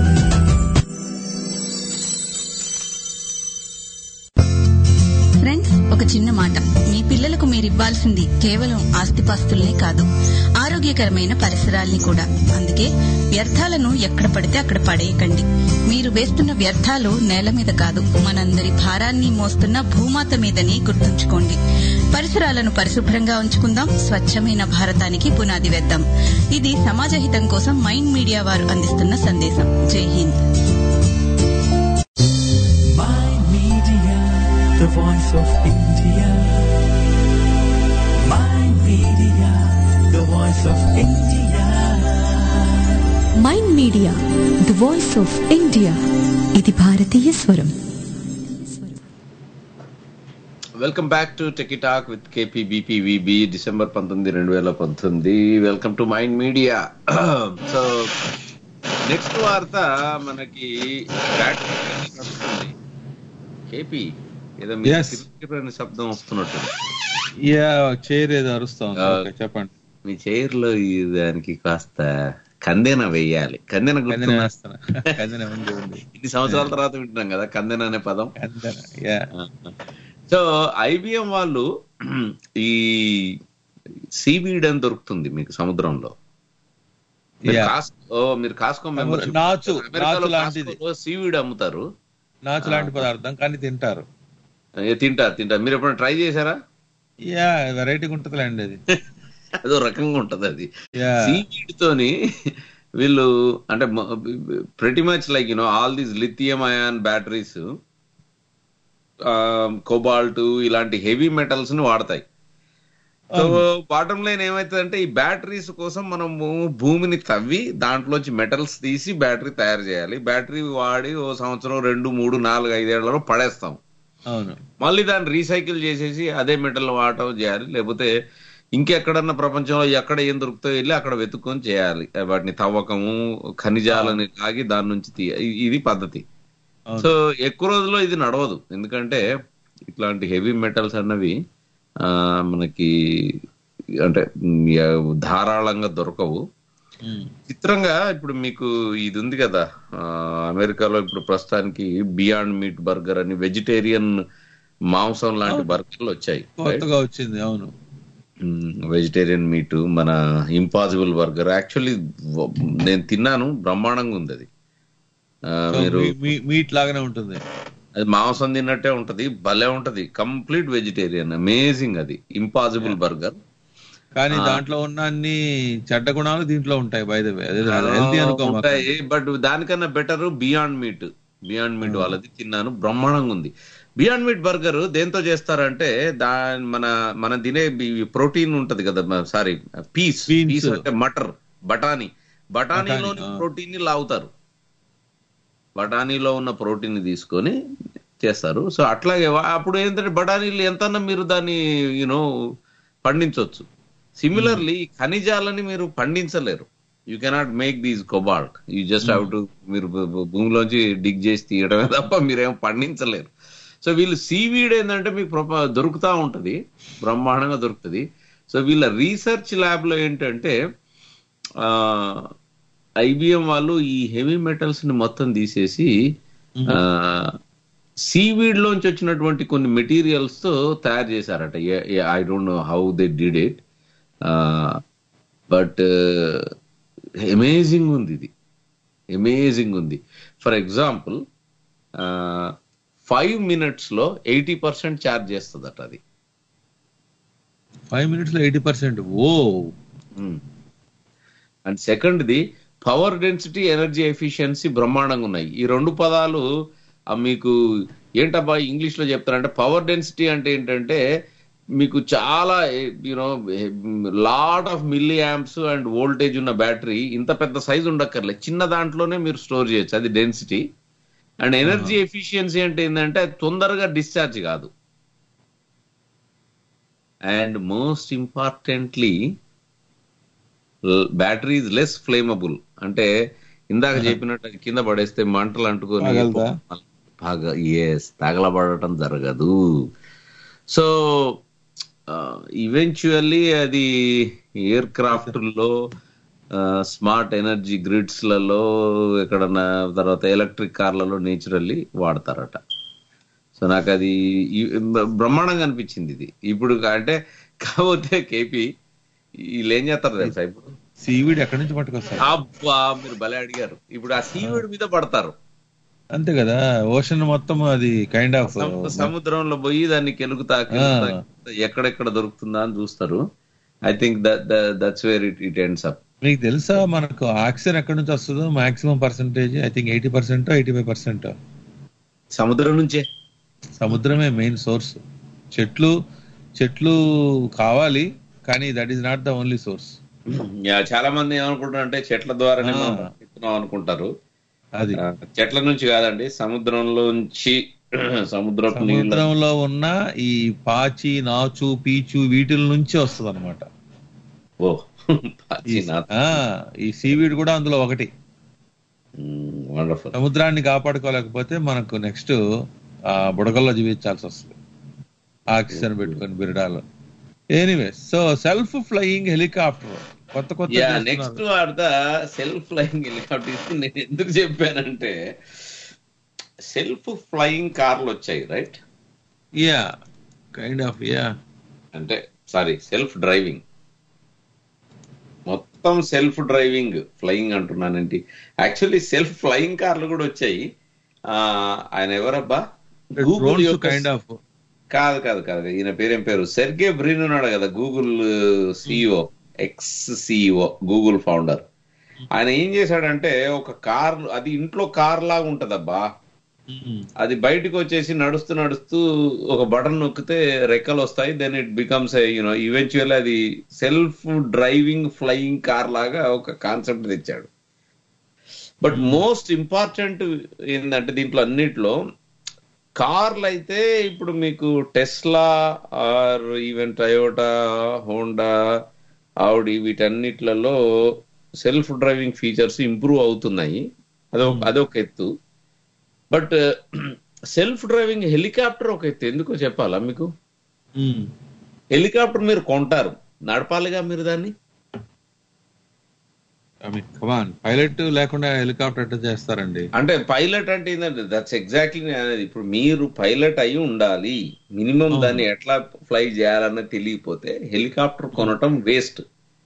ఫ్రెండ్స్ ఒక చిన్న మాట మీ పిల్లలకు మీరివ్వాల్సింది కేవలం ఆస్తిపాస్తుల్నే కాదు ఆరోగ్యకరమైన పరిసరాల్ని కూడా అందుకే వ్యర్థాలను ఎక్కడ పడితే అక్కడ పడేయకండి మీరు వేస్తున్న వ్యర్థాలు నేల మీద కాదు మనందరి భారాన్ని మోస్తున్న భూమాత మీదని గుర్తుంచుకోండి పరిసరాలను పరిశుభ్రంగా ఉంచుకుందాం స్వచ్ఛమైన భారతానికి పునాది వేద్దాం ఇది సమాజ హితం కోసం మైండ్ మీడియా వారు అందిస్తున్న సందేశం జై హింద్ Mind Media, the voice of India. Mind Media, the voice of India. Mind media the voice of India ఇది భారతీయ స్వరం welcome back to techie talk with KP BP VB December పంతొమ్మిది రెండు వేల పంతొమ్మిది welcome to mind Media so next వార్త మనకి battery నడుస్తుంది కేపీ ఏదో మీ Yes. తిరుగుతున్న శబ్దం వస్తున్నట్టు యా చైర్ ఏదో అరుస్తా ఉంది ఓకే, చెప్పండి మీ చైర్ లో ఈ దానికి కాస్త కందెన వేయాలి కందెన కందెన గుర్తుందా? వేస్తాను కందెన ఉంది ఉంది ఇన్ని సంవత్సరాల తర్వాత వింటున్నాం కదా కందెన అనే పదం కందెన యా సో ఐబిఎం వాళ్ళు ఈ సీవీడ్ అని దొరుకుతుంది మీకు సముద్రంలో మీరు Yeah. కాస్- ఓ మీరు కాస్కో మెంబర్ నాచు నాచు లాంటిది సీవీడ్ అమ్ముతారు నాచు లాంటి పదార్థం కానీ తింటారు ఏ, తింటారు తింటారు మీరు ఎప్పుడైనా ట్రై చేశారా యా వెరైటీగా ఉంటుందిలేండి అది అదో రకంగా ఉంటది అది Yeah. సీవీడ్ తోని వీళ్ళు అంటే ప్రతి much like you know all these lithium ion batteries cobalt ఇలాంటి హెవీ మెటల్స్ ని వాడతాయి సో బాటం లైన్ ఏమైతుందంటే ఈ బ్యాటరీస్ కోసం మనము భూమిని తవ్వి దాంట్లోంచి మెటల్స్ తీసి బ్యాటరీ తయారు చేయాలి బ్యాటరీ వాడి ఓ సంవత్సరం రెండు మూడు నాలుగు ఐదేళ్లలో పడేస్తాం అవును మళ్ళీ దాన్ని రీసైకిల్ చేసేసి అదే మెటల్ వాడటం చేయాలి లేకపోతే ఇంకెక్కడన్నా ప్రపంచంలో ఎక్కడ ఏం దొరుకుతాయో వెళ్ళి అక్కడ వెతుక్కొని చేయాలి వాటిని తవ్వకము ఖనిజాలని లాగి దాని నుంచి తీ ఇ- ఇది పద్ధతి సో ఎక్కువ రోజుల్లో ఇది నడవదు ఎందుకంటే ఇట్లాంటి హెవీ మెటల్స్ అన్నవి ఆ, మనకి అంటే మ్, యా- ధారాళంగా దొరకవు చిత్రంగా ఇప్పుడు మీకు ఇది ఉంది కదా ఆ, అమెరికాలో ఇప్పుడు ప్రస్తుతానికి బియాండ్ మీట్ బర్గర్ అని వెజిటేరియన్ మాంసం లాంటి బర్గర్లు వచ్చాయి కొత్తగా వచ్చింది అవును వెజిటేరియన్ మీట్ మన ఇంపాసిబుల్ బర్గర్ యాక్చువల్లీ నేను తిన్నాను బ్రహ్మాండంగా ఉంది అది ఆ, సో మీరు మీ- మీ- మీట్ లాగానే ఉంటుంది అది మాంసం తిన్నట్టే ఉంటది భలే ఉంటది కంప్లీట్ వెజిటేరియన్ అమేజింగ్ అది ఇంపాసిబుల్ బర్గర్ కానీ ఆ. దాంట్లో ఉన్న అన్ని చెడ్డ గుణాలు దీంట్లో ఉంటాయి బై ద వే అదే హెల్తీ అనుకో ఉంటాయి బట్ దానికన్నా better beyond meet beyond meet వాళ్ళది తిన్నాను బ్రహ్మాండంగా ఉంది బియాండ్ మీట్ బర్గర్ దేంతో చేస్తారంటే దాని మన మన తినే ప్రోటీన్ ఉంటది కదా సారీ పీస్ పీస్ అంటే మటర్ బఠానీ బఠానీలోని బఠానీ, ఆ. ప్రోటీన్ ని లాగుతారు బఠానీలో ఉన్న ప్రోటీన్ ని తీసుకొని చేస్తారు సో అట్లాగే వా- అప్పుడు ఏంటంటే బఠానీలు ఎంతన్నా మీరు దాన్ని యూనో పండించవచ్చు సిమిలర్లీ ఖనిజాలని మీరు పండించలేరు you cannot make these cobalt you just have to మీరు భూ- భూ- భూమిలోంచి డిగ్ చేసి తీయడమే తప్ప మీరేం పండించలేరు సో వీళ్ళు సీవీడ్ ఏంటంటే మీకు ప్రప- దొరుకుతా ఉంటది బ్రహ్మాండంగా దొరుకుతుంది సో వీళ్ళ రీసెర్చ్ ల్యాబ్ లో ఏంటంటే ఐబిఎం వాళ్ళు ఈ హెవీ మెటల్స్ ని మొత్తం తీసేసి సీవీడ్ లోంచి వచ్చినటువంటి కొన్ని మెటీరియల్స్ తో తయారు చేశారట I don't know how they did it but amazing ఉంది ఇది అమేజింగ్ ఉంది ఫర్ ఎగ్జాంపుల్ ఫైవ్ మినిట్స్ లో ఎయిటీ పర్సెంట్ ఛార్జ్ చేస్తుందట అది ఫైవ్ మినిట్స్ లో ఎయిటీ పర్సెంట్ ఓ అండ్ సెకండ్ది పవర్ డెన్సిటీ ఎనర్జీ ఎఫిషియన్సీ బ్రహ్మాండంగా ఉన్నాయి ఈ రెండు పదాలు ఆ మీకు ఏంటబ్బా ఇంగ్లీష్ లో చెప్తారంటే పవర్ డెన్సిటీ అంటే ఏంటంటే మీకు చాలా you know lot of milliamps and voltage ఉన్న బ్యాటరీ ఇంత పెద్ద సైజ్ ఉండక్కర్లేదు చిన్న దాంట్లోనే మీరు స్టోర్ చేయొచ్చు అది డెన్సిటీ అండ్ ఎనర్జీ ఎఫిషియన్సీ అంటే ఏంటంటే అది తొందరగా డిశ్చార్జ్ కాదు and most importantly battery is less flammable అంటే ఇందాక చెప్పినట్టు అది కింద పడేస్తే మంటలు అంటుకొని పగలదా? బాగా ఎస్ తగలబడటం జరగదు సో ఈవెన్చువల్లీ అది ఎయిర్ క్రాఫ్ట్ లో స్మార్ట్ ఎనర్జీ గ్రిడ్స్ లలో ఎక్కడన్నా తర్వాత ఎలక్ట్రిక్ కార్లలో నేచురల్లీ వాడతారట సో నాకు అది ఈ- బ్రహ్మాండంగా అనిపించింది ఇది ఇప్పుడు అంటే కాకపోతే కేపీ వీళ్ళు ఏం చేస్తారు తెలుసా ఇప్పుడు సీవీడ్ ఎక్కడి నుంచి పట్టుకొస్తారు అబ్బా మీరు భలే అడిగారు ఇప్పుడు ఆ సీవీడ్ మీద పడతారు అంతే కదా ఓషన్ మొత్తం అది కైండ్ ఆఫ్ సము- సముద్రంలో పోయి దాన్ని కెలుగుతా కెలుగుతా, కెలుగుతా ఎక్కడెక్కడ దొరుకుతుందా అని చూస్తారు I think that's where it it ends up మీకు తెలుసా మనకు ఆక్సిజన్ ఎక్కడి నుంచి వస్తుందో maximum percentage I think eighty percent eighty five percent సముద్రం నుంచే సముద్రమే మెయిన్ సోర్స్ చెట్లు చెట్లు కావాలి కానీ that is not the only source yeah, చాలా మంది ఏమనుకుంటారు అంటే చెట్ల ద్వారానే మనం బతుకుతున్నాం అనుకుంటారు అది ఆ, చెట్ల నుంచి కాదండి సముద్రంలోంచి సముద్రపు నీళ్ళ సముద్రంలో ఉన్న ఈ పాచి నాచు పీచు వీటిల నుంచి వస్తుంది అనమాట ఓ పాచి నాచు. ఈ సీవీడ్ కూడా అందులో ఒకటి వండర్ఫుల్ సముద్రాన్ని కాపాడుకోలేకపోతే మనకు నెక్స్ట్ బుడగల్లో జీవించాల్సి వస్తుంది ఆక్సిజన్ పెట్టుకొని బిరడాలు anyway so self flying helicopter కొత్త కొత్త యా చేస్తున్నారు. నెక్స్ట్ వార్త సెల్ఫ్ ఫ్లయింగ్ హెలికాప్టర్ నేను ఎందుకు చెప్పానంటే సెల్ఫ్ ఫ్లయింగ్ కార్లు వచ్చాయి right yeah kind of yeah అంటే సారీ సెల్ఫ్ డ్రైవింగ్ మొత్తం సెల్ఫ్ డ్రైవింగ్ ఫ్లయింగ్ అంటున్నానండి యాక్చువల్లీ సెల్ఫ్ ఫ్లయింగ్ కార్లు కూడా వచ్చాయి ఆ, ఆయన ఎవరబ్బా గూగుల్ drones యొక్క kind of. కాదు కాదు కాదు ఈయన పేరేం పేరు సెర్గే బ్రిన్ ఉన్నాడు కదా Google CEO ex CEO Google founder ఆయన ఏం చేశాడంటే ఒక కార్ అది ఇంట్లో కార్ లాగా ఉంటదబ్బా అది బయటకు వచ్చేసి నడుస్తూ నడుస్తూ ఒక బటన్ నొక్కితే రెక్కలు వస్తాయి then it becomes you know eventual అది సెల్ఫ్ డ్రైవింగ్ ఫ్లయింగ్ కార్ లాగా ఒక కాన్సెప్ట్ తెచ్చాడు బట్ మోస్ట్ ఇంపార్టెంట్ ఏంటంటే దీంట్లో అన్నిట్లో కార్లు అయితే ఇప్పుడు మీకు Tesla or even Toyota Honda Audi వీటన్నిట్లలో సెల్ఫ్ డ్రైవింగ్ ఫీచర్స్ ఇంప్రూవ్ అవుతున్నాయి అదొక అదొక ఎత్తు బట్ సెల్ఫ్ డ్రైవింగ్ హెలికాప్టర్ ఒక ఎత్తు ఎందుకో చెప్పాలా మీకు హెలికాప్టర్ మీరు కొంటారు నడపాలిగా మీరు దాన్ని ఐ మీన్ కమాన్ పైలట్ లేకుండా హెలికాప్టర్ ఎట్లా చేస్తారండి అంటే పైలట్ అంటే ఏంటంటే దట్స్ ఎగ్జాక్ట్లీ నేను అనేది ఇప్పుడు మీరు పైలట్ అయి ఉండాలి మినిమం దాన్ని ఎట్లా ఫ్లై చేయాలన్నది తెలియకపోతే హెలికాప్టర్ కొనటం వేస్ట్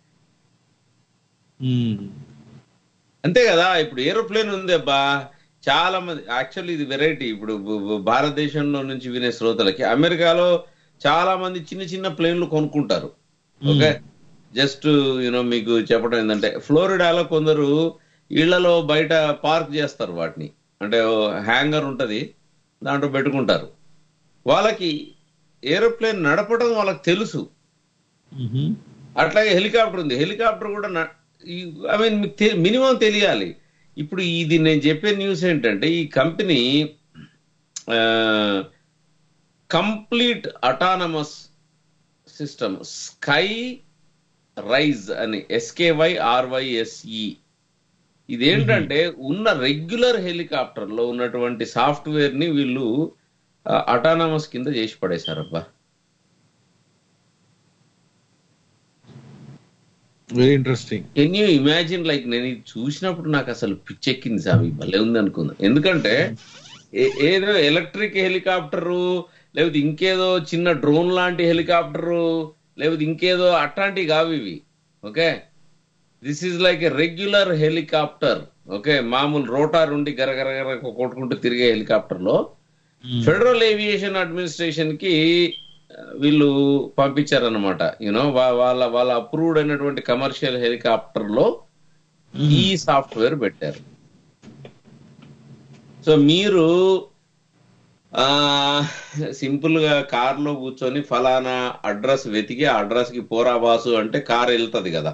అంతే కదా ఇప్పుడు ఏరోప్లేన్ ఉంది అబ్బా చాలా మంది యాక్చువల్లీ ఇది వెరైటీ ఇప్పుడు బ- బ- భారతదేశంలో నుంచి వినే శ్రోతలకి అమెరికాలో చాలా మంది చిన్న చిన్న ప్లేన్లు కొనుక్కుంటారు ఓకే జస్ట్ యూనో మీకు చెప్పడం ఏంటంటే ఫ్లోరిడాలో కొందరు ఇళ్లలో బయట పార్క్ చేస్తారు వాటిని అంటే హ్యాంగర్ ఉంటది దాంట్లో పెట్టుకుంటారు వాళ్ళకి ఏరోప్లేన్ నడపడం వాళ్ళకి తెలుసు అట్లాగే హెలికాప్టర్ ఉంది హెలికాప్టర్ కూడా ఐ మీన్ మీకు మినిమం తెలియాలి ఇప్పుడు ఇది నేను చెప్పే న్యూస్ ఏంటంటే ఈ company complete autonomous system sky rise అని ఎస్కేవై ఆర్వైఎస్ఈ ఇదేంటంటే ఉన్న రెగ్యులర్ హెలికాప్టర్ లో ఉన్నటువంటి సాఫ్ట్వేర్ ని వీళ్ళు అటానమస్ కింద చేసి పడేశారబ్బా very interesting can you imagine like నేను ఇది చూసినప్పుడు నాకు అసలు పిచ్చెక్కింది సామి భలే ఉంది అనుకున్నా ఎందుకంటే ఏ- ఏదో ఎలక్ట్రిక్ హెలికాప్టరు లేకపోతే ఇంకేదో చిన్న డ్రోన్ లాంటి హెలికాప్టరు లేకపోతే ఇంకేదో అట్లాంటివి కావు ఇవి okay this is like a regular helicopter okay మామూలు రోటార్ ఉండి గరగరగర కొట్టుకుంటూ తిరిగే హెలికాప్టర్ లో ఫెడరల్ ఏవియేషన్ అడ్మినిస్ట్రేషన్ కి ఆ, వీళ్ళు పంపించారనమాట యూనో వాళ్ళ వాళ్ళ అప్రూవ్డ్ అయినటువంటి కమర్షియల్ హెలికాప్టర్ లో ఈ సాఫ్ట్వేర్ పెట్టారు సో మీరు ఆ సింపుల్ గా కార్ లో కూర్చొని ఫలానా అడ్రస్ వెతికి ఆ అడ్రస్ కి పోరా బాసు అంటే కార్ వెళ్తది కదా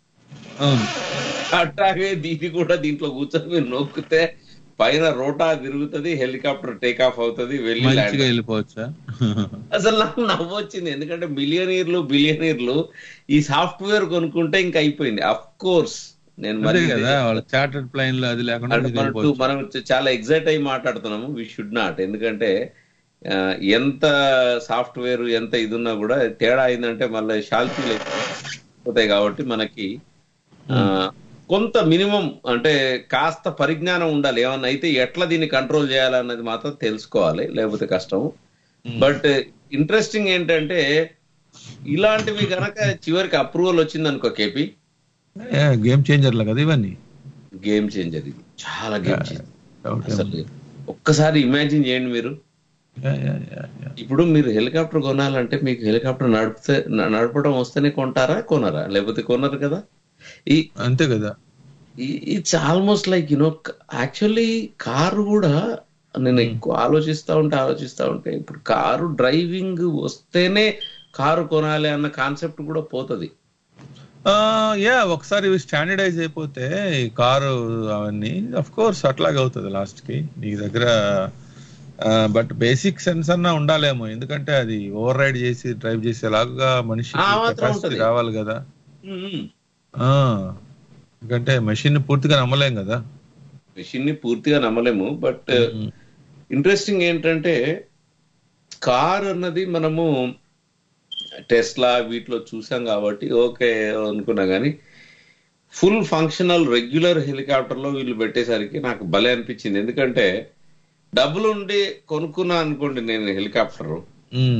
అట్లాగే దీన్ని కూడా దీంట్లో కూర్చొని మీరు నొక్కితే పైన రోటా తిరుగుతుంది హెలికాప్టర్ టేక్ ఆఫ్ అవుతుంది వెళ్ళి land మంచిగా వెళ్ళిపోవచ్చా అసలు నాకు నవ్వు వచ్చింది ఎందుకంటే మిలియనీర్లు బిలియనీర్లు ఈ సాఫ్ట్వేర్ కొనుక్కుంటే ఇంకా అయిపోయింది అఫ్ కోర్స్ నేను అదే మరి కదా వాళ్ళ చార్టర్డ్ ప్లైన్ లో అది లేకుండా అంటే మీరు మనం వెళ్ళిపోవచ్చు. మనం చాలా ఎగ్జైట్ అయి మాట్లాడుతున్నాము వి షుడ్ నాట్ ఎందుకంటే ఆ, ఎంత సాఫ్ట్వేర్ ఎంత ఇది ఉన్నా కూడా తేడా అయిందంటే మళ్ళీ షాల్తీలు అయిపోతాయి కాబట్టి మనకి కొంత మినిమం అంటే కాస్త పరిజ్ఞానం ఉండాలి ఏమన్నా అయితే ఎట్లా దీన్ని కంట్రోల్ చేయాలన్నది మాత్రం తెలుసుకోవాలి లేకపోతే కష్టం బట్ ఇంట్రెస్టింగ్ ఏంటంటే ఇలాంటివి గనక చివరికి అప్రూవల్ వచ్చింది అనుకో కేపీ గేమ్ చేంజర్లు కదా ఇవన్నీ గేమ్ చేంజర్ ఇది చాలా గేమ్ చేంజర్ అసలు ఒక్కసారి ఇమాజిన్ చేయండి మీరు ఇప్పుడు మీరు హెలికాప్టర్ కొనాలంటే మీకు హెలికాప్టర్ నడిపితే న- నడపడం వస్తేనే కొంటారా కొనరా లేకపోతే కొనరు కదా ఈ అంతే కదా it's almost like you know actually car కూడా నేను ఎక్కువ ఆలోచిస్తా ఉంటే ఆలోచిస్తా ఉంటే ఇప్పుడు కారు డ్రైవింగ్ వస్తేనే కారు కొనాలి అన్న కాన్సెప్ట్ కూడా పోతుంది యా ఒకసారి ఇవి స్టాండర్డైజ్ అయిపోతే ఈ కారు అవన్నీ అఫ్ కోర్స్ అట్లాగే అవుతుంది లాస్ట్ కి నీ దగ్గర బట్ బేసిక్ సెన్స్ అన్నా ఉండాలేమో ఎందుకంటే అది ఓవర్ రైడ్ చేసి డ్రైవ్ చేసేలాగా మనిషి ఆ మాత్రం కెపాసిటీ ఉంటది. రావాలి కదా ఆ ఎందుకంటే మెషిన్ పూర్తిగా నమ్మలేం కదా మెషిన్ ని పూర్తిగా నమ్మలేము బట్ ఇంట్రెస్టింగ్ ఏంటంటే కార్ అన్నది మనము టెస్లా వీటిలో చూసాం కాబట్టి ఓకే అనుకున్నా కానీ ఫుల్ ఫంక్షనల్ రెగ్యులర్ హెలికాప్టర్ లో వీళ్ళు పెట్టేసరికి నాకు భలే అనిపించింది ఎందుకంటే డబ్బులు ఉండి కొనుక్కున్నా అనుకోండి నేను హెలికాప్టర్ ఉమ్.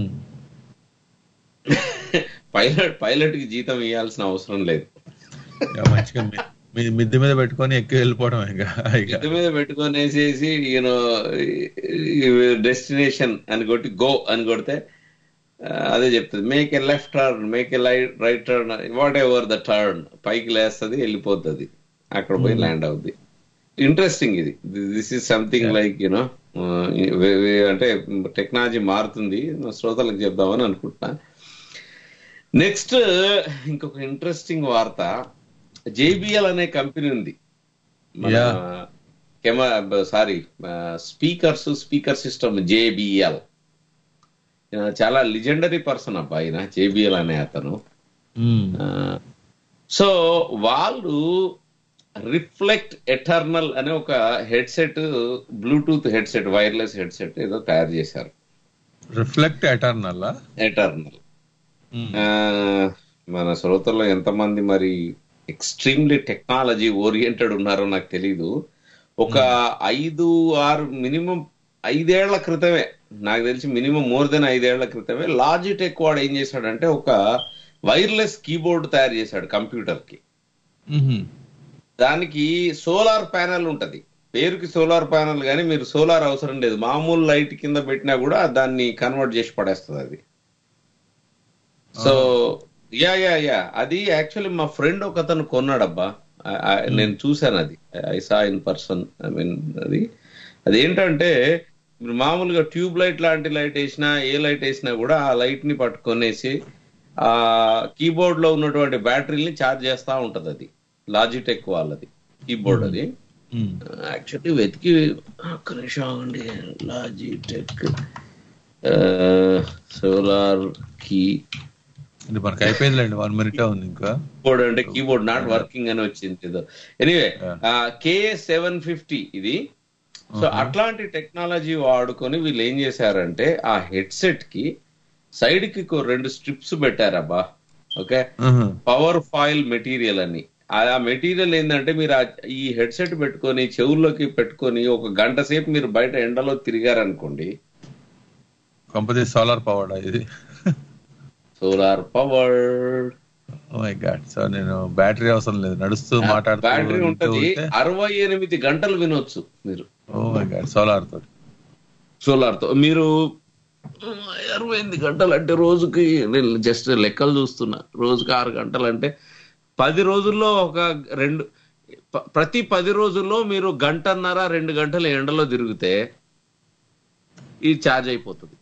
పైలట్ పైలట్ కి జీతం ఇవ్వాల్సిన అవసరం లేదు ఇక మంచిగా మీ- మీ మిద్దె మీద పెట్టుకొని ఎక్కి వెళ్ళిపోవడం ఇక ఇక ఇంటి మీద పెట్టుకొని వేసేసి యూనో డెస్టినేషన్ అని కొట్టి గో అని కొడితే ఆ, అదే చెప్తుంది make a left turn make a right turn whatever the turn పైకి లేస్తుంది వెళ్ళిపోతుంది అక్కడ పోయి Hmm. ల్యాండ్ అవుద్ది ఇంట్రెస్టింగ్ ఇది this is something like you know అంటే టెక్నాలజీ మారుతుంది శ్రోతలకు చెప్దామని అనుకుంటున్నా నెక్స్ట్ ఇంకొక ఇంట్రెస్టింగ్ వార్త జేబిఎల్ అనే కంపెనీ ఉంది మన camera sorry speakers speaker system JBL చాలా లిజెండరీ పర్సన్ అబ్బా ఆయన జేబిఎల్ అనే అతను ఉమ్. సో వాళ్ళు రిఫ్లెక్ట్ ఎటర్నల్ అనే ఒక headset bluetooth headset wireless headset ఏదో తయారు చేశారు రిఫ్లెక్ట్ ఎటర్నల్ ఎటర్నల్ మన శ్రోతల్లో ఎంతమంది మరి ఎక్స్ట్రీమ్లీ టెక్నాలజీ ఓరియంటెడ్ ఉన్నారో నాకు తెలీదు ఒక ఐదు ఆరు మినిమం ఐదేళ్ల క్రితమే నాకు తెలిసి మినిమం మోర్ దెన్ ఐదేళ్ల క్రితమే లాజిటెక్ వాడు ఏం చేశాడంటే ఒక వైర్లెస్ కీబోర్డ్ తయారు చేశాడు కంప్యూటర్ కి దానికి సోలార్ ప్యానెల్ ఉంటది పేరుకి సోలార్ ప్యానెల్ కానీ మీరు సోలార్ అవసరం లేదు మామూలు లైట్ కింద పెట్టినా కూడా దాన్ని కన్వర్ట్ చేసి పడేస్తుంది అది సో యా యా యా అది యాక్చువల్లీ మా ఫ్రెండ్ ఒక అతను కొన్నాడబ్బా ఆ- ఆ- నేను చూశాను అది I saw in person I mean అది అదేంటంటే మీరు మామూలుగా ట్యూబ్ లైట్ లాంటి లైట్ వేసినా ఏ లైట్ వేసినా కూడా ఆ లైట్ ని పట్టుకొనేసి ఆ కీబోర్డ్ లో ఉన్నటువంటి బ్యాటరీని ఛార్జ్ చేస్తా ఉంటది అది లాజిటెక్ వాళ్ళది కీబోర్డ్ అది యాక్చువల్లీ వెతికి ఒక్క నిమిషం ఆగండి లాజిటెక్ సోలార్ కీ ఇది మనకి అయిపోయిందిలేండి వన్ మినిట్ ఉంది ఇంకా కీబోర్డ్ అంటే కీబోర్డ్ నాట్ వర్కింగ్ అని వచ్చింది ఏదో ఎనీవే కే సెవెన్ ఫిఫ్టీ ఇది సో అట్లాంటి టెక్నాలజీ వాడుకొని వీళ్ళు ఏం చేశారంటే ఆ హెడ్సెట్ కి సైడ్ కి ఒక రెండు స్ట్రిప్స్ పెట్టారబ్బా ఓకే పవర్ ఫాయిల్ మెటీరియల్ అని ఆ మెటీరియల్ ఏంటంటే మీరు ఆ- ఈ హెడ్సెట్ పెట్టుకొని చెవుల్లోకి పెట్టుకొని ఒక గంట సేపు మీరు బయట ఎండలో తిరిగారనుకోండి కంపెనీ సోలార్ పవర్డ్ ఇది solar power my god so నేను బ్యాటరీ అవసరం లేదు నడుస్తూ మాట్లాడుతూ బ్యాటరీ వింటూ ఉంటది ఉంటే, అరవై ఎనిమిది గంటలు వినొచ్చు మీరు ఓ మై గాడ్ సోలార్ తోటి సోలార్ తో మీరు అరవై ఎనిమిది గంటలు అంటే రోజుకి నేను జస్ట్ లెక్కలు చూస్తున్నా రోజుకి ఆరు గంటలు అంటే పది రోజుల్లో ఒక రెండు ప- ప్రతి పది రోజుల్లో మీరు గంటన్నర రెండు గంటలు ఎండలో తిరిగితే ఇది ఛార్జ్ అయిపోతుంది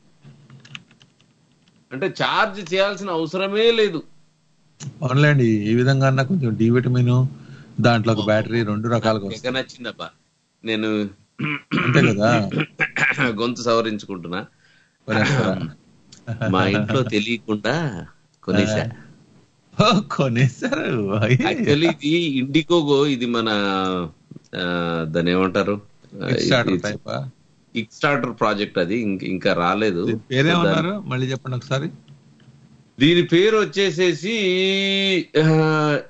అంటే ఛార్జ్ చేయాల్సిన అవసరమే లేదు ఆన్లైన్ ఈ విధంగా అన్నా కొంచెం డి విటమిన్ దాంట్లో ఒక బ్యాటరీ రెండు రకాలుగా తెగ వస్తాయి నచ్చిందబ్బా నేను అంతే కదా గొంతు సవరించుకుంటున్నా కొనేస్తారా? మా ఇంట్లో తెలియకుండా కొనేసా ఓ, కొనేసారు యాక్చువల్లీ ఇది ఇండికోగో ఇది మన ఆ, దాన్ని ఏమంటారు Kickstarter type ఆ? కిక్ స్టార్టర్ ప్రాజెక్ట్ అది ఇంక- ఇంకా రాలేదు పేరేమన్నారు మళ్ళీ చెప్పండి ఒకసారి దీని పేరు వచ్చేసేసి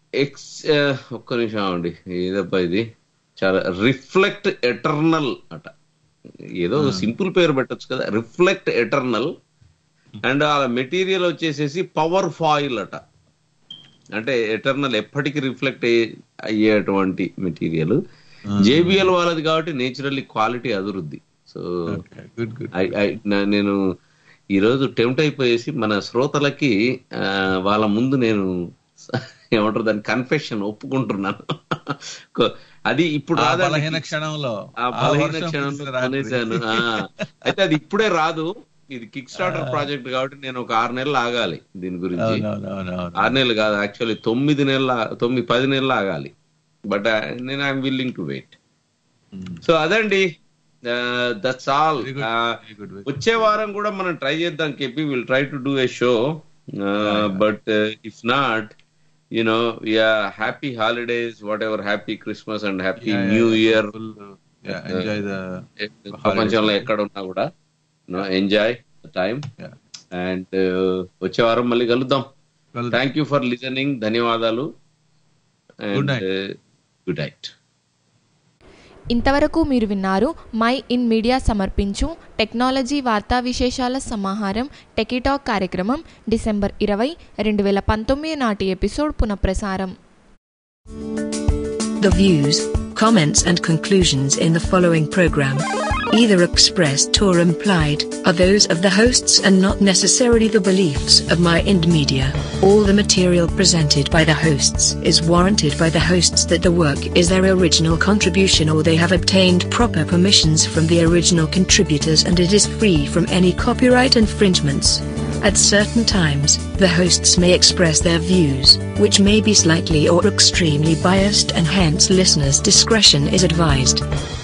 ఎక్స్ ఒక్క నిమిషం అండి ఏదబ్బా ఇది చాలా రిఫ్లెక్ట్ ఎటర్నల్ అట ఏదో సింపుల్ పేరు పెట్టొచ్చు కదా రిఫ్లెక్ట్ ఎటర్నల్ అండ్ ఆ మెటీరియల్ వచ్చేసేసి పవర్ ఫాయిల్ అట అంటే ఎటర్నల్ ఎప్పటికీ రిఫ్లెక్ట్ అయ్యేటువంటి మెటీరియల్ జేబిఎల్ వాళ్ళది కాబట్టి నేచురల్లీ క్వాలిటీ అభివృద్ధి so good good I- I- నా- నేను ఈరోజు టెంప్ట్ అయిపోయేసి మన శ్రోతలకి ఆ, వాళ్ళ ముందు నేను ఏమంటారు దాని కన్ఫెషన్ ఒప్పుకుంటున్నాను కొ- అది ఇప్పుడు ఆ రాదండి. బలహీన క్షణంలో ఆ ఆ బలహీన వర్షం క్షణంలో కురిసిన రాత్రి. అనేసాను ఆ. అయితే అది ఇప్పుడే రాదు ఇది కిక్ స్టార్టర్ ప్రాజెక్ట్ కాబట్టి నేను ఒక ఆరు నెలలు ఆగాలి దీని గురించి అవునవునవును. ఆరు నెలలు కాదు యాక్చువల్లీ తొమ్మిది నెలల తొమ్మిది పది నెలలు ఆగాలి బట్ నేను I'm willing to wait so అదండి దట్స్ ఆల్ వచ్చే వారం కూడా మనం ట్రై చేద్దాం KP will try to do a show but if not you know yeah happy holidays whatever happy Christmas and happy Yeah, yeah, new yeah. Year Full, yeah, enjoy the ప్రపంచంలో holidays. ఎక్కడ ఉన్నా కూడా enjoy time and వచ్చే వారం మళ్ళీ కలుద్దాం thank you for listening ధన్యవాదాలు Good night. Good night ఇంతవరకు మీరు విన్నారు మై ఇన్ మీడియా సమర్పించు టెక్నాలజీ వార్తా విశేషాల సమాహారం టెకీటాక్ కార్యక్రమం డిసెంబర్ ఇరవై రెండు వేల పంతొమ్మిది నాటి ఎపిసోడ్ పునఃప్రసారం The views, comments, and conclusions in the following program, either expressed or implied, are those of the hosts and not necessarily the beliefs of My Ind Media. All the material presented by the hosts is warranted by the hosts that the work is their original contribution or they have obtained proper permissions from the original contributors and it is free from any copyright infringements. At certain times, the hosts may express their views, which may be slightly or extremely biased, and hence listeners' discretion is advised.